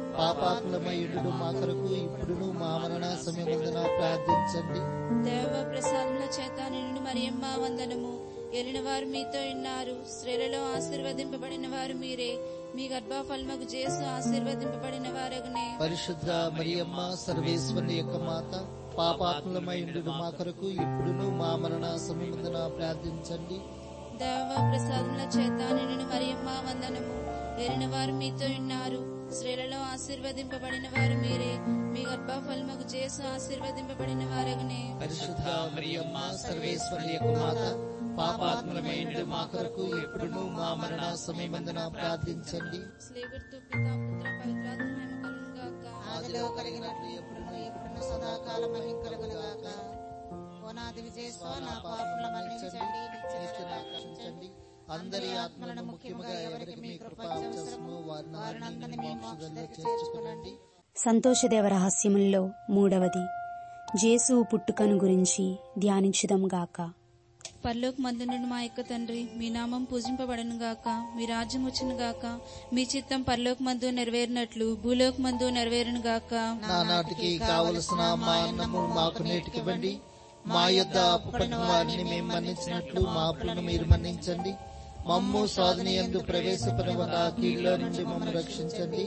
F: పాపాత్మయుడు మా కొరకు ఇప్పుడును మా మరణ సమయమందున ప్రార్థించండి
E: దేవ ప్రసాదముల చేత నిన్ను మరియమ్మ వందనము ఏలిన వారు మీతో ఉన్నారు స్త్రీలలో ఆశీర్వదింపబడిన వారు మీరే మీ గర్భఫలముకు జేసు ఆశీర్వదింపబడిన వారగనే
F: పరిశుద్ధ మరియమ్మ సర్వేశ్వరి యొక్క మాత పాపాత్మయుడు మా కొరకు ఇప్పుడును మా మరణ సమయమందున ప్రార్థించండి
E: దేవ ప్రసాదముల చేత నిన్ను మరియమ్మ వందనము ఏలిన వారు మీతో ఉన్నారు స్త్రీలలో ఆశీర్వదింపబడిన వారు మీరే మీ గర్భఫలముకు చేసు ఆశీర్వదింపబడిన వారగనే
F: పరిశుద్ధ మరియమ్మ సర్వేశ్వరి యొక్క మాత పాపాత్మలమైన మా కొరకు ఎప్పుడును మా మరణ సమయమందున ప్రార్థించండి
E: స్లేగుర్తు పితా పుత్ర పవిత్రాత్మ మహిమ కలుగును గాక
F: ఆదిలో కలిగినట్లు ఎప్పుడును ఎప్పుడును సదాకాలం మహిమ కలుగునుగాక ఓనాది విజయస్వ నా పాపముల మన్నించండి నిత్య ఆకర్షించండి అందరి ఆత్మలను ముఖ్యముగా ఎవరికి మీ కృప అవసరమో వారిని మీ మోక్షంలో చేర్చుకునండి
C: సంతోషదేవ రహస్యముల్లో మూడవది జేసు పుట్టుకను గురించి ధ్యానించుదాం గాక
E: పరలోక మందునుడు మా యొక్క తండ్రి మీ నామం పూజింపబడను గాక మీ రాజ్యం వచ్చును గాక మీ చిత్తం పరలోక మందు నెరవేరినట్లు భూలోక మందు నెరవేరును గాక
F: నానాటికి కావలసిన మా అన్నము మాకు నేటికివ్వండి మా యొద్ద అప్పుపడిన వారిని మేము మన్నించినట్లు మా అప్పులను మీరు మన్నించండి మమ్ము సాధన ఎందు ప్రవేశపరవగా కీళ్ళ నుండి మమ్మల్ని రక్షించండి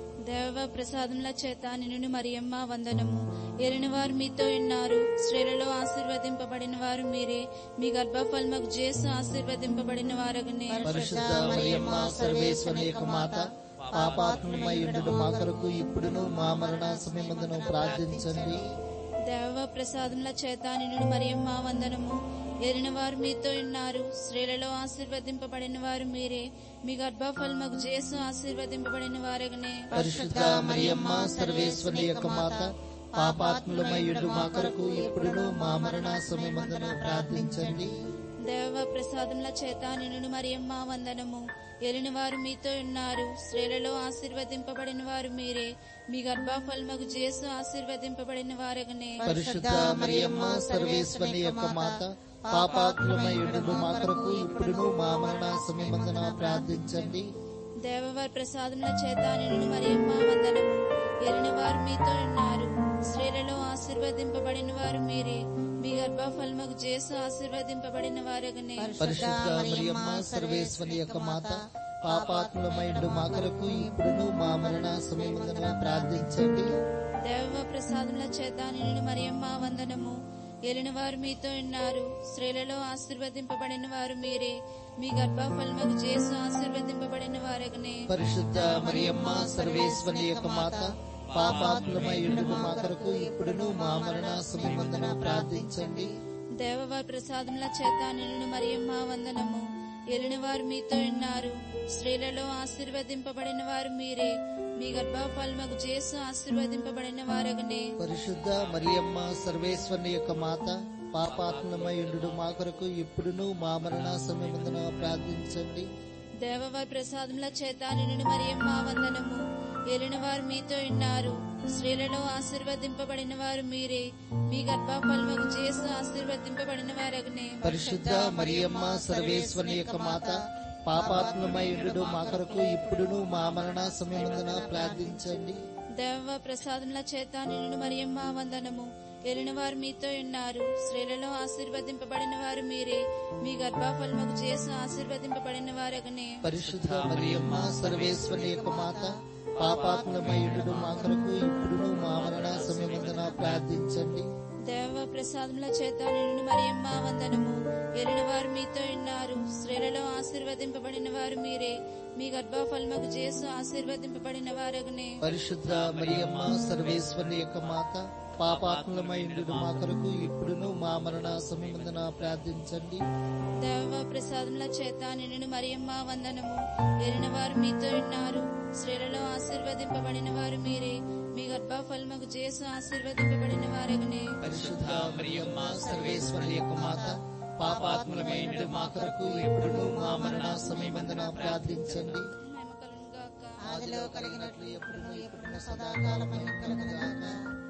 E: దేవ ప్రసాదముల చేత నిన్ను మరియమ్మ వందనము ఎరిన వారు మీతో ఉన్నారు స్త్రీలలో ఆశీర్వదింపబడిన వారు మీరే మీ గర్భఫలముకు చేసు ఆశీర్వదింపబడిన వారగనే
F: పరిశుద్ధ మరియమ్మ సర్వేశ్వరి యొక్క మాత పాపాత్మమై ఉండు మా కొరకు ఇప్పుడును మా మరణ సమయమందును ప్రార్థించండి
E: దేవ ప్రసాదముల చేత నిన్ను మరియమ్మ వందనము ఎరిన వారు మీతో ఉన్నారు స్త్రీలలో ఆశీర్వదింపబడిన వారు మీరే మీ గర్భఫలముకు చేసు ఆశీర్వదింపబడిన వారగనే
F: పరిశుద్ధ మరియమ్మ సర్వేశ్వరి యొక్క మాత పాపాత్ములమై ఉండు మా కొరకు ఇప్పుడును మా మరణ సమయమందును ప్రార్థించండి
E: దేవ ప్రసాదముల చేత నిన్ను మరియమ్మ వందనము ఎలిన వారు మీతో ఉన్నారు స్త్రీలలో ఆశీర్వదింపబడిన వారు మీరే మీ గర్భఫలముకు చేసు ఆశీర్వదింపబడిన వారగనే
F: పరిశుద్ధ మరియమ్మ సర్వేశ్వరి యొక్క మాత పాపాత్ములమై ఉండు మా కొరకు ఇప్పుడును మా మరణ సమయమందున ప్రార్థించండి
E: దేవవారి ప్రసాదముల చేత నిన్ను మరియమ్మ వందనము ఎలిన వారు మీతో ఉన్నారు స్త్రీలలో ఆశీర్వదింపబడిన వారు మీరే మీ గర్భఫలముకు చేసు ఆశీర్వదింపబడిన వారగనే
F: పరిశుద్ధ మరియమ్మ సర్వేశ్వరి యొక్క మాత పాపాత్ములమై ఉండు మా కొరకు ఇప్పుడును మా మరణ సమయమందున ప్రార్థించండి
E: దేవ ప్రసాదముల చేత నిన్ను మరియమ్మ వందనము ఎలిన వారు మీతో ఉన్నారు స్త్రీలలో ఆశీర్వదింపబడిన వారు మీరే మీ గర్భఫలముకు చేసు ఆశీర్వదింపబడిన వారగనే
F: పరిశుద్ధ మరియమ్మ సర్వేశ్వరి యొక్క మాత పాపాత్ములమై ఉండు మా కొరకు ఇప్పుడును మా మరణ సమయమందున ప్రార్థించండి
E: దేవవారి ప్రసాదముల చేత నిన్ను మరియమ్మ వందనము ఎలిన వారు మీతో ఉన్నారు స్త్రీలలో ఆశీర్వదింపబడిన వారు మీరే మీ గర్భఫలముకు చేసు ఆశీర్వదింపబడిన వారగనే
F: పరిశుద్ధ మరియమ్మ సర్వేశ్వరుని యొక్క మాత పాపాత్మమై ఉండు మా కొరకు ఇప్పుడును మా మరణ సమయమందున ప్రార్థించండి
E: దేవవారి ప్రసాదముల చేత నిన్ను మరియమ్మ వందనము ఎలిన వారు మీతో ఉన్నారు స్త్రీలలో ఆశీర్వదింపబడిన వారు మీరే మీ గర్భఫలముకు చేసు ఆశీర్వదింపబడిన వారగనే
F: పరిశుద్ధ మరియమ్మ సర్వేశ్వరుని యొక్క మాత పాపాత్మమై ఉండు మా కొరకు ఇప్పుడును మా మరణ సమయమందున ప్రార్థించండి
E: దేవ ప్రసాదముల చేత నిన్ను మరియమ్మ వందనము ఎలిన వారు మీతో ఉన్నారు స్త్రీలలో ఆశీర్వదింపబడిన వారు మీరే మీ గర్భఫలముకు చేసు ఆశీర్వదింపబడిన వారగనే
F: పరిశుద్ధ మరియమ్మ సర్వేశ్వరుని యొక్క మాత పాపాత్మమై ఉండు మా కొరకు ఇప్పుడును మా మరణ సమయమందున ప్రార్థించండి
E: దేవ ప్రసాదముల చేత నిన్ను మరియమ్మ వందనము ఎలిన వారు మీతో ఉన్నారు స్త్రీలలో ఆశీర్వదింపబడిన వారు మీరే మీ గర్భఫలముకు చేసు ఆశీర్వదింపబడిన వారగనే
F: పరిశుద్ధ మరియమ్మ సర్వేశ్వరుని యొక్క మాత పాపాత్మలమై ఉండు మా కొరకు ఇప్పుడును మా మరణ సమయమందున ప్రార్థించండి
E: దేవ ప్రసాదముల చేత నిన్ను మరియమ్మ వందనము ఎరిన వారు మీతో ఉన్నారు స్త్రీలలో ఆశీర్వదింపబడిన వారు మీరే మీ గర్భఫలముకు చేసు ఆశీర్వదింపబడిన వారగనే
F: పరిశుద్ధ మరియమ్మ సర్వేశ్వరుని యొక్క మాత పాపాత్మలమై ఉండు మా కొరకు ఇప్పుడును మా మరణ సమయమందున ప్రార్థించండి
E: మహిమ కలుగును గాక.
F: ఆదిలో కలిగినట్లు ఎప్పుడును ఎప్పుడును సదాకాలం కలుగుగాక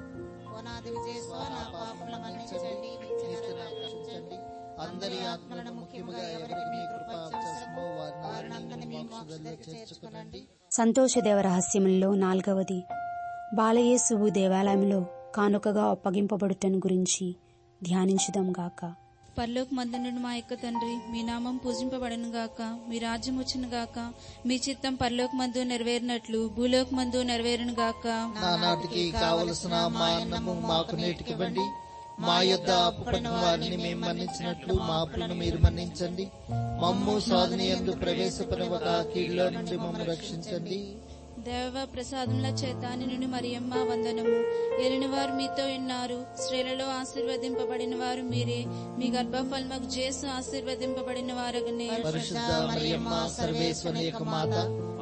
F: ఓనాది విజయస్వ నా పాపముల మన్నించండి నిత్య రక్షించండి అందరి ఆత్మలను ముఖ్యముగా ఎవరికి మీ కృప అవసరమో వారిని మీ మోక్షంలో చేర్చుకునండి
C: సంతోషదేవ రహస్యముల్లో నాల్గవది బాలయేసువు దేవాలయంలో కానుకగా ఒప్పగింపబడుటను గురించి ధ్యానించుదాం గాక
E: పరలోక మందునుడు మా యొక్క తండ్రి మీ నామం పూజింపబడను గాక మీ రాజ్యం వచ్చును గాక మీ చిత్తం పరలోక మందు నెరవేరినట్లు భూలోక మందు నెరవేరును గాక
F: నానాటికి కావలసిన మా అన్నము మాకు నేటికివ్వండి మా యొద్ద అప్పుపడిన వారిని మేము మన్నించినట్లు మా అప్పులను మీరు మన్నించండి మమ్ము సాధన ఎందు ప్రవేశపరవక కీళ్ళ నుండి మమ్ము రక్షించండి
E: దేవ ప్రసాదముల చేత నిన్ను మరియమ్మ వందనము ఏలిన వారు మీతో ఉన్నారు స్త్రీలలో ఆశీర్వదింపబడిన వారు మీరే మీ గర్భఫలముకు చేసు ఆశీర్వదింపబడిన వారగనే
F: పరిశుద్ధ మరియమ్మ సర్వేశ్వరి యొక్క మాత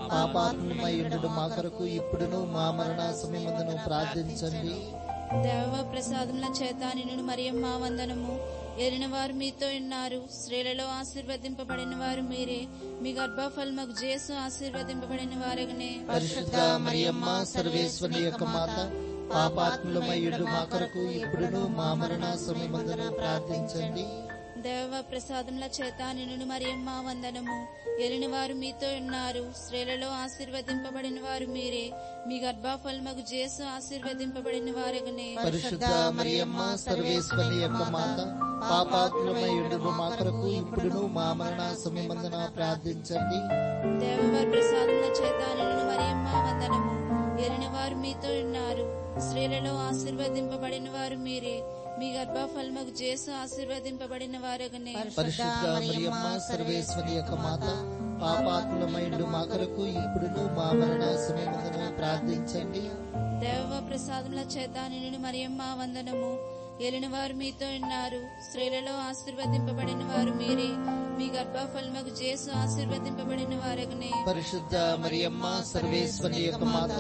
F: పాపాత్మయుడు మా కొరకు ఇప్పుడును మా మరణ సమయమందును ప్రార్థించండి
E: దేవ ప్రసాదముల చేత నిన్ను మరియమ్మ వందనము ఏలిన వారు మీతో ఉన్నారు స్త్రీలలో ఆశీర్వదింపబడిన వారు మీరే మీ గర్భఫలముకు చేసు ఆశీర్వదింపబడిన వారగనే
F: పరిశుద్ధ మరియమ్మ సర్వేశ్వరి యొక్క మాత పాపాత్మయుడు మా కొరకు ఇప్పుడును మా మరణ సమయమందును ప్రార్థించండి
E: దేవ ప్రసాదముల చేత నిన్ను మరియమ్మ వందనము ఏలిన వారు మీతో ఉన్నారు స్త్రీలలో ఆశీర్వదింపబడిన వారు మీరే మీ గర్భఫలముకు చేసు ఆశీర్వదింపబడిన వారగనే
F: పరిశుద్ధ మరియమ్మ సర్వేశ్వరి యొక్క మాత పాపాత్మయుడు మా కొరకు ఇప్పుడును మా మరణ సమయమందున ప్రార్థించండి
E: దేవవారి ప్రసాదముల చేత నిన్ను మరియమ్మ వందనము ఏలిన వారు మీతో ఉన్నారు స్త్రీలలో ఆశీర్వదింపబడిన వారు మీరే మీ గర్భఫలముకు చేసు ఆశీర్వదింపబడిన వారగనే
F: పరిశుద్ధ మరియమ్మ సర్వేశ్వరి యొక్క మాత పాపాత్మయుడు మా కొరకు ఇప్పుడును మా మరణ సమయమందున ప్రార్థించండి
E: దేవ ప్రసాదముల చేత నిన్ను మరియమ్మ వందనము ఏలిన వారు మీతో ఉన్నారు స్త్రీలలో ఆశీర్వదింపబడిన వారు మీరే మీ గర్భఫలముకు చేసు ఆశీర్వదింపబడిన వారగనే
F: పరిశుద్ధ మరియమ్మ సర్వేశ్వరి యొక్క మాత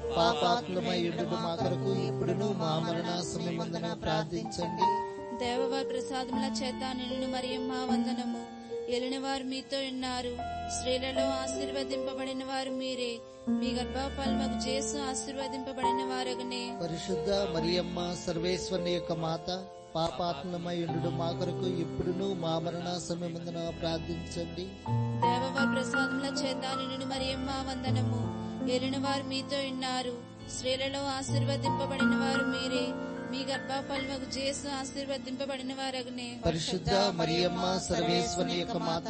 F: పాపాత్మయుడు మా కొరకు ఇప్పుడును మా మరణ సమయమందున ప్రార్థించండి
E: దేవవారి ప్రసాదముల చేత నిన్ను మరియమ్మ వందనము ఏలిన వారు మీతో ఉన్నారు స్త్రీలలో ఆశీర్వదింపబడిన వారు మీరే మీ గర్భఫలముకు చేసు ఆశీర్వదింపబడిన వారగనే
F: పరిశుద్ధ మరియమ్మ సర్వేశ్వరి యొక్క మాత పాపాత్మయుడు మా కొరకు ఇప్పుడును మా మరణ సమయమందున ప్రార్థించండి
E: దేవవారి ప్రసాదముల చేత నిన్ను మరియమ్మ వందనము ఏలిన వారు మీతో ఉన్నారు స్త్రీలలో ఆశీర్వదింపబడిన వారు మీరే మీ గర్భఫలముకు చేసు ఆశీర్వదింపబడిన వారగనే
F: పరిశుద్ధ మరియమ్మ సర్వేశ్వరి యొక్క మాత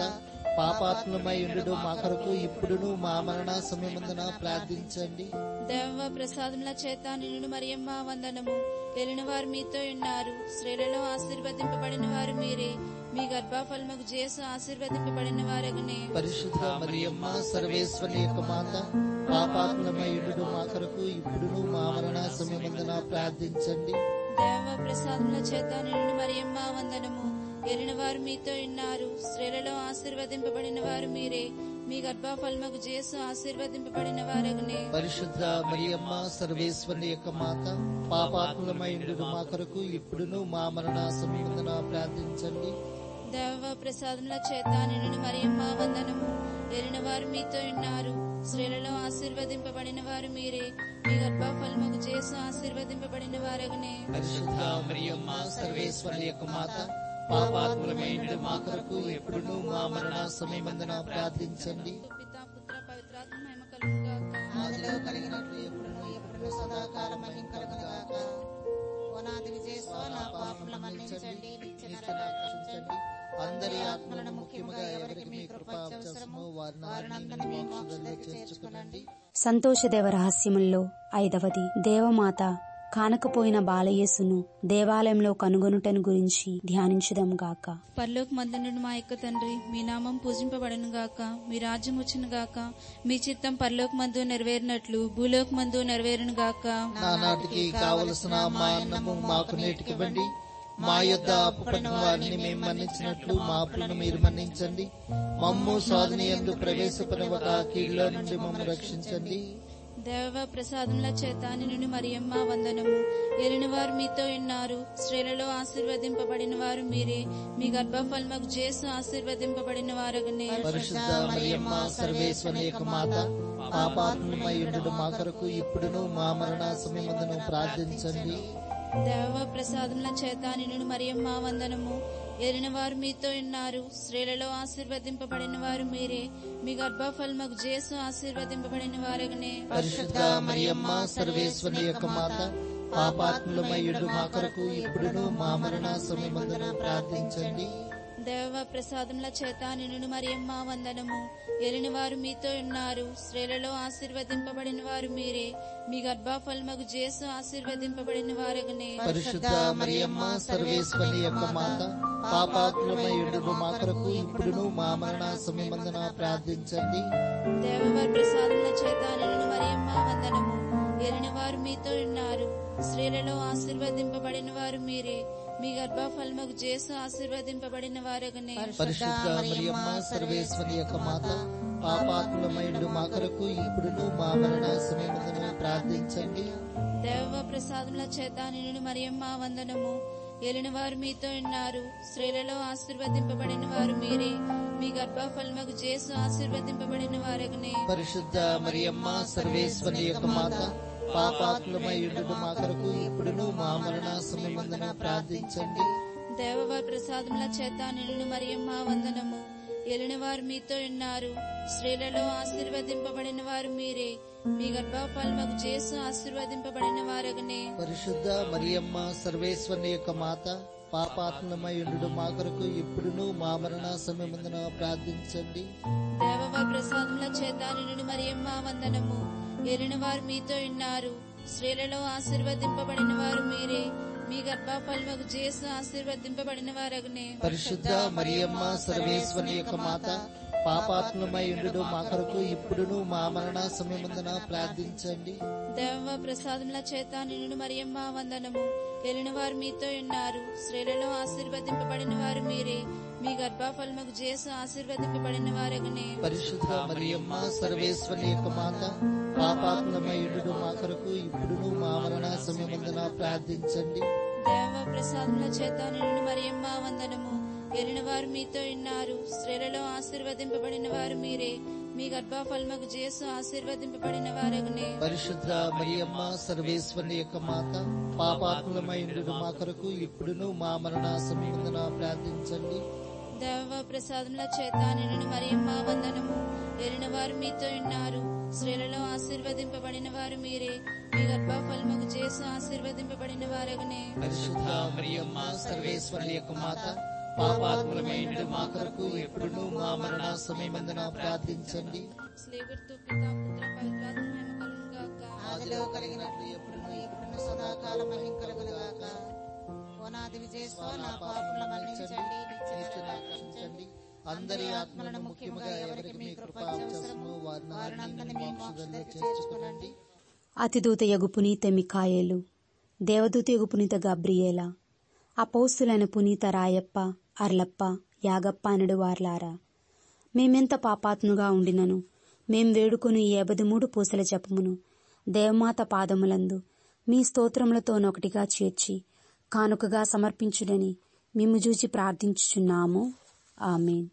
F: పాపాత్మయుడు మా కొరకు ఇప్పుడును మా మరణ సమయమందున ప్రార్థించండి
E: దేవ ప్రసాదముల చేత నిన్ను మరియమ్మ వందనము ఏలిన వారు మీతో ఉన్నారు స్త్రీలలో ఆశీర్వదింపబడిన వారు మీరే మీ గర్భఫలముకు చేసు ఆశీర్వదింపబడిన వారగనే
F: పరిశుద్ధ మరియమ్మ సర్వేశ్వరి యొక్క మాత పాపాత్మయుడు మా కొరకు ఇప్పుడును మా మరణ సమయమందున ప్రార్థించండి
E: దేవ ప్రసాదముల చేత నిన్ను మరియమ్మ వందనము ఏలిన వారు మీతో ఉన్నారు స్త్రీలలో ఆశీర్వదింపబడిన వారు మీరే మీ గర్భఫలముకు చేసు ఆశీర్వదింపబడిన వారగనే
F: పరిశుద్ధ మరియమ్మ సర్వేశ్వరి యొక్క మాత పాపాత్మయుడు మా కొరకు ఇప్పుడును మా మరణ సమయమందున ప్రార్థించండి
E: దేవ ప్రసాదముల చేత నిన్ను మరియమ్మ వందనము ఏలిన వారు మీతో ఉన్నారు స్త్రీలలో ఆశీర్వదింపబడిన వారు మీరే మీ గర్భఫలముకు చేసు ఆశీర్వదింపబడిన వారగనే
F: పరిశుద్ధ మరియమ్మ సర్వేశ్వరి యొక్క మాత పాపాత్మయుడు మా కొరకు ఇప్పుడును మా మరణ సమయమందున ప్రార్థించండి
E: పితా పుత్ర పవిత్రాత్మ మహిమ కలుగుగాక
F: ఆదిలో కలిగినట్లు ఎప్పుడును ఎప్పుడును సదాకాలం కలుగుగాక ఓనాది విజయస్వ నా పాపముల మన్నించండి నిత్య రక్షించండి అందరి ఆత్మలను ముఖ్యముగా ఎవరికి మీ కృప అవసరమో వారిని మీ మోక్షంలో చేర్చుకునండి
C: సంతోషదేవ రహస్యముల్లో ఐదవది దేవమాత కానకపోయిన బాలయేసును దేవాలయంలో కనుగొనుటను గురించి ధ్యానించుదాం గాక
E: పరలోక మందునుడు మా యొక్క తండ్రి మీ నామం పూజింపబడను గాక మీ రాజ్యం వచ్చును గాక మీ చిత్తం పరలోక మందు నెరవేరినట్లు భూలోక మందు నెరవేరును గాక
F: నానాటికి కావలసిన మా అన్నము మాకు నేటికివ్వండి మా యొద్ద అప్పుపడిన వారిని మేము మన్నించినట్లు మా అప్పులను మీరు మన్నించండి మమ్ము సాధన ఎందు ప్రవేశపడవక కీళ్ళ నుండి మమ్ము రక్షించండి
E: దేవ ప్రసాదముల చేత నిన్ను మరియమ్మ వందనము ఏలిన వారు మీతో ఉన్నారు స్త్రీలలో ఆశీర్వదింపబడిన వారు మీరే మీ గర్భఫలముకు చేసు ఆశీర్వదింపబడిన వారగనే
F: పరిశుద్ధ మరియమ్మ సర్వేశ్వరి యొక్క మాత పాపాత్మయుడు మా కొరకు ఇప్పుడును మా మరణ సమయమందును ప్రార్థించండి
E: దేవ ప్రసాదముల చేత నిన్ను మరియమ్మ వందనము ఏలిన వారు మీతో ఉన్నారు స్త్రీలలో ఆశీర్వదింపబడిన వారు మీరే మీ గర్భఫలముకు చేసు ఆశీర్వదింపబడిన వారగనే
F: పరిశుద్ధ మరియమ్మ సర్వేశ్వరి యొక్క మాత పాపాత్మయుడు మా కొరకు ఇప్పుడును మా మరణ సమయమందును ప్రార్థించండి
E: దేవ ప్రసాదముల చేత నిన్ను మరియమ్మ వందనము ఎలిని వారు మీతో ఉన్నారు స్త్రీలలో ఆశీర్వదింపబడిన వారు మీరే మీ గర్భఫలమగు జేసు ఆశీర్వదింపబడిన వారగనే
F: పరిశుద్ధ మరియమ్మ సర్వేశ్వరి యొక్క మాత పాపాత్మయుడు మా కొరకు ఇప్పుడును మా మరణ సమయమందున ప్రార్థించండి
E: దేవవారి ప్రసాదముల చేత నిన్ను మరియమ్మ వందనము ఎలిని వారు మీతో ఉన్నారు స్త్రీలలో ఆశీర్వదింపబడిన వారు మీరే మీ గర్భఫలమగు జేసు ఆశీర్వదింపబడిన వారగనే
F: పరిశుద్ధ మరియమ్మ సర్వేశ్వరి యొక్క మాత పాపాత్మయుడు మా కొరకు ఇప్పుడును మా మరణ సమయమందున ప్రార్థించండి
E: దేవ ప్రసాదముల చేత నిన్ను మరియమ్మ వందనము ఎలిన వారు మీతో ఉన్నారు స్త్రీలలో ఆశీర్వదింపబడిన వారు మీరే మీ గర్భఫలమగు జేసు ఆశీర్వదింపబడిన వారగనే
F: పరిశుద్ధ మరియమ్మ సర్వేశ్వరి యొక్క మాత పాపాత్మయుడు మా కొరకు ఇప్పుడును మా మరణ సమయమందున ప్రార్థించండి
E: దేవవారి ప్రసాదముల చేత నిన్ను మరియమ్మ వందనము ఎలిన వారు మీతో ఉన్నారు స్త్రీలలో ఆశీర్వదింపబడిన వారు మీరే మీ గర్భఫలమగు జేసు ఆశీర్వదింపబడిన వారగనే
F: పరిశుద్ధ మరియమ్మ సర్వేశ్వరి యొక్క మాత పాపాత్మయుడు మా కొరకు ఇప్పుడును మా మరణ సమయమందున ప్రార్థించండి
E: దేవవారి ప్రసాదముల చేత నిన్ను మరియమ్మ వందనము ఎలిన వారు మీతో ఉన్నారు స్త్రీలలో ఆశీర్వదింపబడిన వారు మీరే మీ గర్భఫలమగు జేసు ఆశీర్వదింపబడిన వారగనే
F: పరిశుద్ధ మరియమ్మ సర్వేశ్వరి యొక్క మాత పాపాత్మయుడు మా కొరకు ఇప్పుడును మా మరణ సమయమందున ప్రార్థించండి
E: దేవ ప్రసాదముల చేత నిన్ను మరియమ్మ వందనము ఎలిన వారు మీతో ఉన్నారు స్త్రీలలో ఆశీర్వదింపబడిన వారు మీరే మీ గర్భఫలమగు జేసు ఆశీర్వదింపబడిన వారగనే
F: పరిశుద్ధ మరియమ్మ సర్వేశ్వరి యొక్క మాత పాపాత్మయుడు మా కొరకు ఇప్పుడును మా మరణ సమయమందున ప్రార్థించండి
E: దేవ ప్రసాదముల చేత నిన్ను మరియమ్మ వందనము ఎలిన వారు మీతో ఉన్నారు స్త్రీలలో ఆశీర్వదింపబడిన వారు మీరే మీ గర్భఫలమగు జేసు ఆశీర్వదింపబడిన వారగనే
F: పరిశుద్ధ మరియమ్మ సర్వేశ్వరి యొక్క మాత పాపాత్మయుడు మా కొరకు ఇప్పుడును మా మరణ సమయమందున ప్రార్థించండి
E: దేవ ప్రసాదముల చేత నిన్ను మరియమ్మ వందనము ఎలిన వారు మీతో ఉన్నారు స్త్రీలలో ఆశీర్వదింపబడిన వారు మీరే మీ గర్భఫలమగు జేసు ఆశీర్వదింపబడిన వారగనే
F: పరిశుద్ధ మరియమ్మ సర్వేశ్వరి యొక్క మాత పాపాత్మయుడు మా కొరకు ఇప్పుడును మా మరణ సమయమందున ప్రార్థించండి
E: స్లేవర్తో పితా పుత్ర పవిత్రాత్మ మహిమ కలుగును గాక
F: ఆదిలో కలిగినట్లు ఎప్పుడును ఎప్పుడును సదాకాలం మహిమ కలుగునుగాక ఓనాది విజయస్వ నా పాపముల మన్నించండి నిత్యున రక్షించండి అందరి ఆత్మలను ముఖ్యముగా ఎవరికి మీ కృప అవసరమో వారిని మీ మోక్షంలో చేర్చుకునండి
C: అతిదూతయగు పునీత మికాయేలు దేవదూతయగు పునీత గబ్రియేల అపౌస్తులైన పునీత రాయప్ప అర్లప్ప యాగప్ప అనడు వార్లారా మేమెంత పాపాత్ముగా ఉండినను మేం వేడుకొని ఈ మూడు పూసల జపమును దేవమాత పాదములందు మీ స్తోత్రములతోనొకటిగా చేర్చి కానుకగా సమర్పించుడని మిమ్ము చూచి ప్రార్థించుచున్నాము ఆమెన్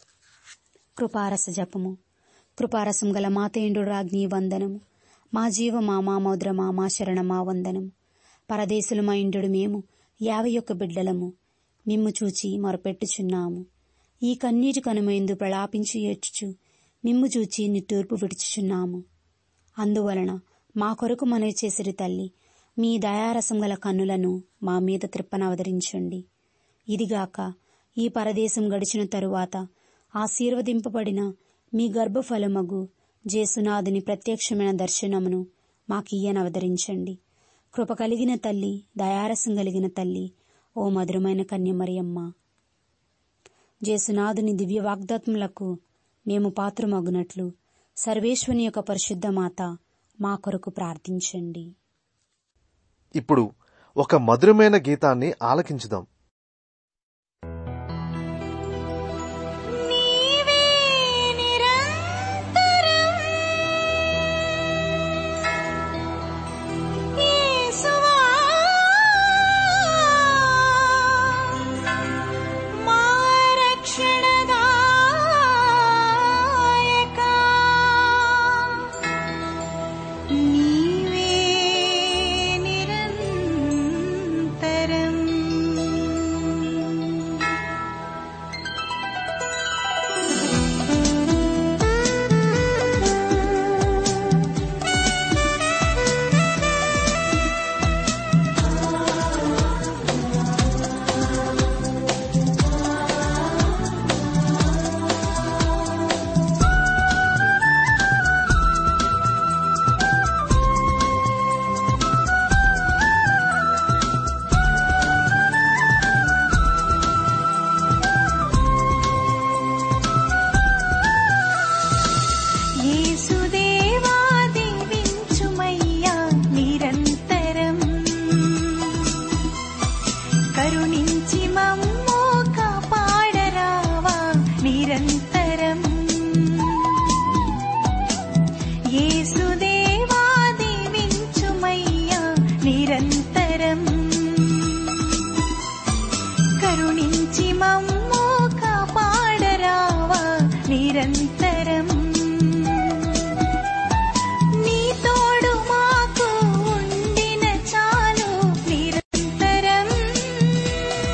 C: కృపారస జపము కృపారసం గల మాతేండు రాజ్ఞి వందనము మా జీవ మా మా మౌద్రమా మా శరణమా వందనము పరదేశులమా ఇండు మేము యాభై ఒక్క బిడ్డలము మిమ్ము చూచి మొరపెట్టుచున్నాము ఈ కన్నీటి కనుమైందు ప్రలాపించి ఏడ్చుచు మిమ్ము చూచి నిట్టూర్పు విడుచుచున్నాము అందువలన మా కొరకు మనవి చేసిరి తల్లి మీ దయారసం గల కన్నులను మా మీద త్రిప్పనవతరించండి ఇదిగాక ఈ పరదేశం గడిచిన తరువాత ఆశీర్వదింపబడిన మీ గర్భఫలమగు జేసునాథుని ప్రత్యక్షమైన దర్శనమును మాకియ్యనవతరించండి కృప కలిగిన తల్లి దయారసం కలిగిన తల్లి ఓ మధురమైన కన్యమరియమ్మ జేసునాథుని దివ్య వాగ్దాత్ములకు మేము పాత్రమగునట్లు సర్వేశ్వని యొక్క పరిశుద్ధ మాత మా కొరకు ప్రార్థించండి
A: ఇప్పుడు ఒక మధురమైన గీతాన్ని ఆలకించుదాం
G: నీవే నిరంతరం యేసువా మా రక్షణదాయకా నీవే నిరంతరం కరుణించి మమ్ము కాపాడరావా నిరంతరం యేసుదేవా దీవించుమయ్యా నిరంతరం కరుణించి మమ్ము కాపాడరావా నిరంతరం నీ తోడు మాకు ఉండిన చాలు నిరంతరం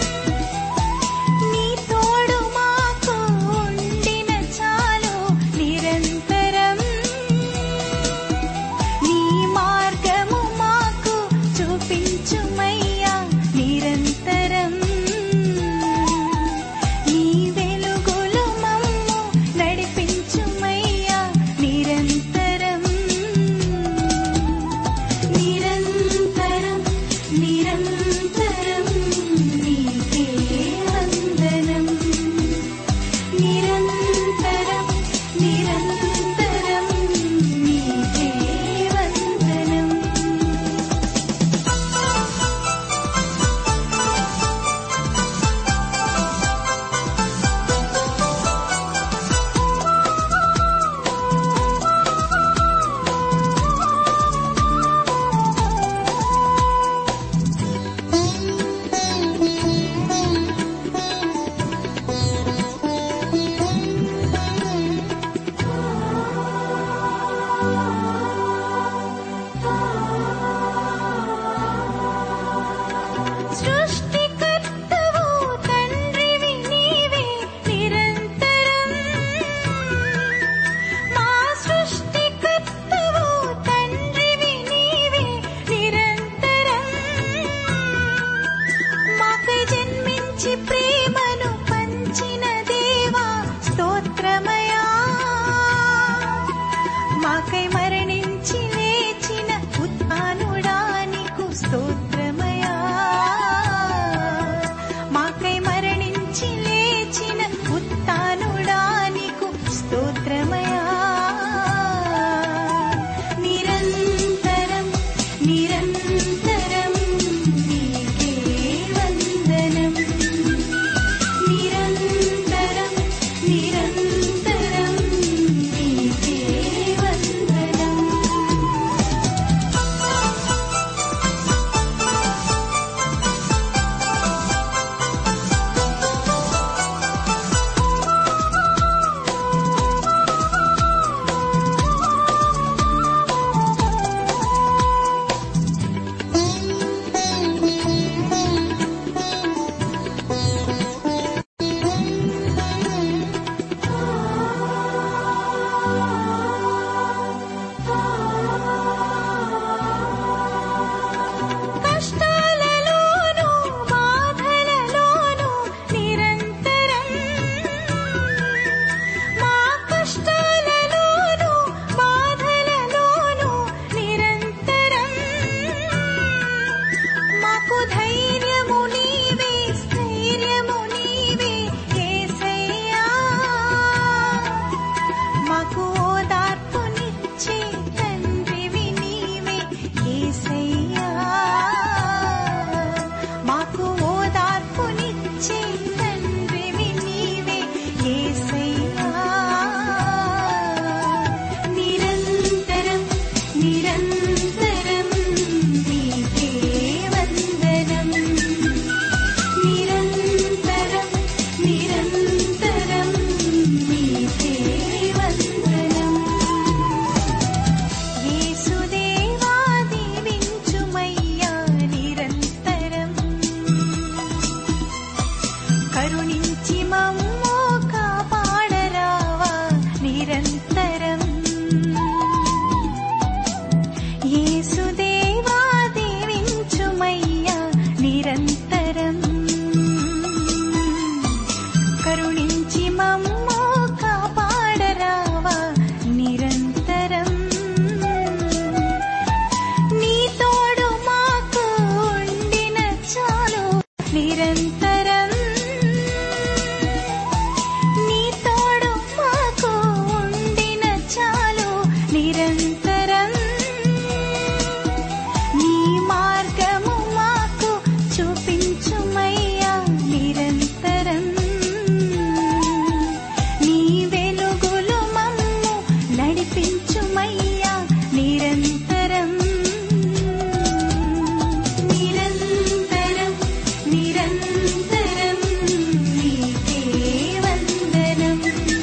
G: నిరంతరం నీకే వందనం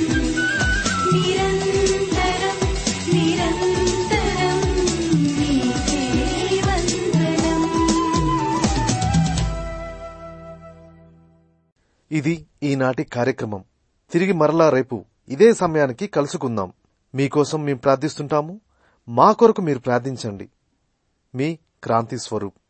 G: నిరంతరం నిరంతరం నీకే వందనం
A: ఇది ఈనాటి కార్యక్రమం తిరిగి మరలా రేపు ఇదే సమయానికి కలుసుకుందాం మీకోసం మేము ప్రార్థిస్తుంటాము మా కొరకు మీరు ప్రార్థించండి మీ క్రాంతి స్వరూప్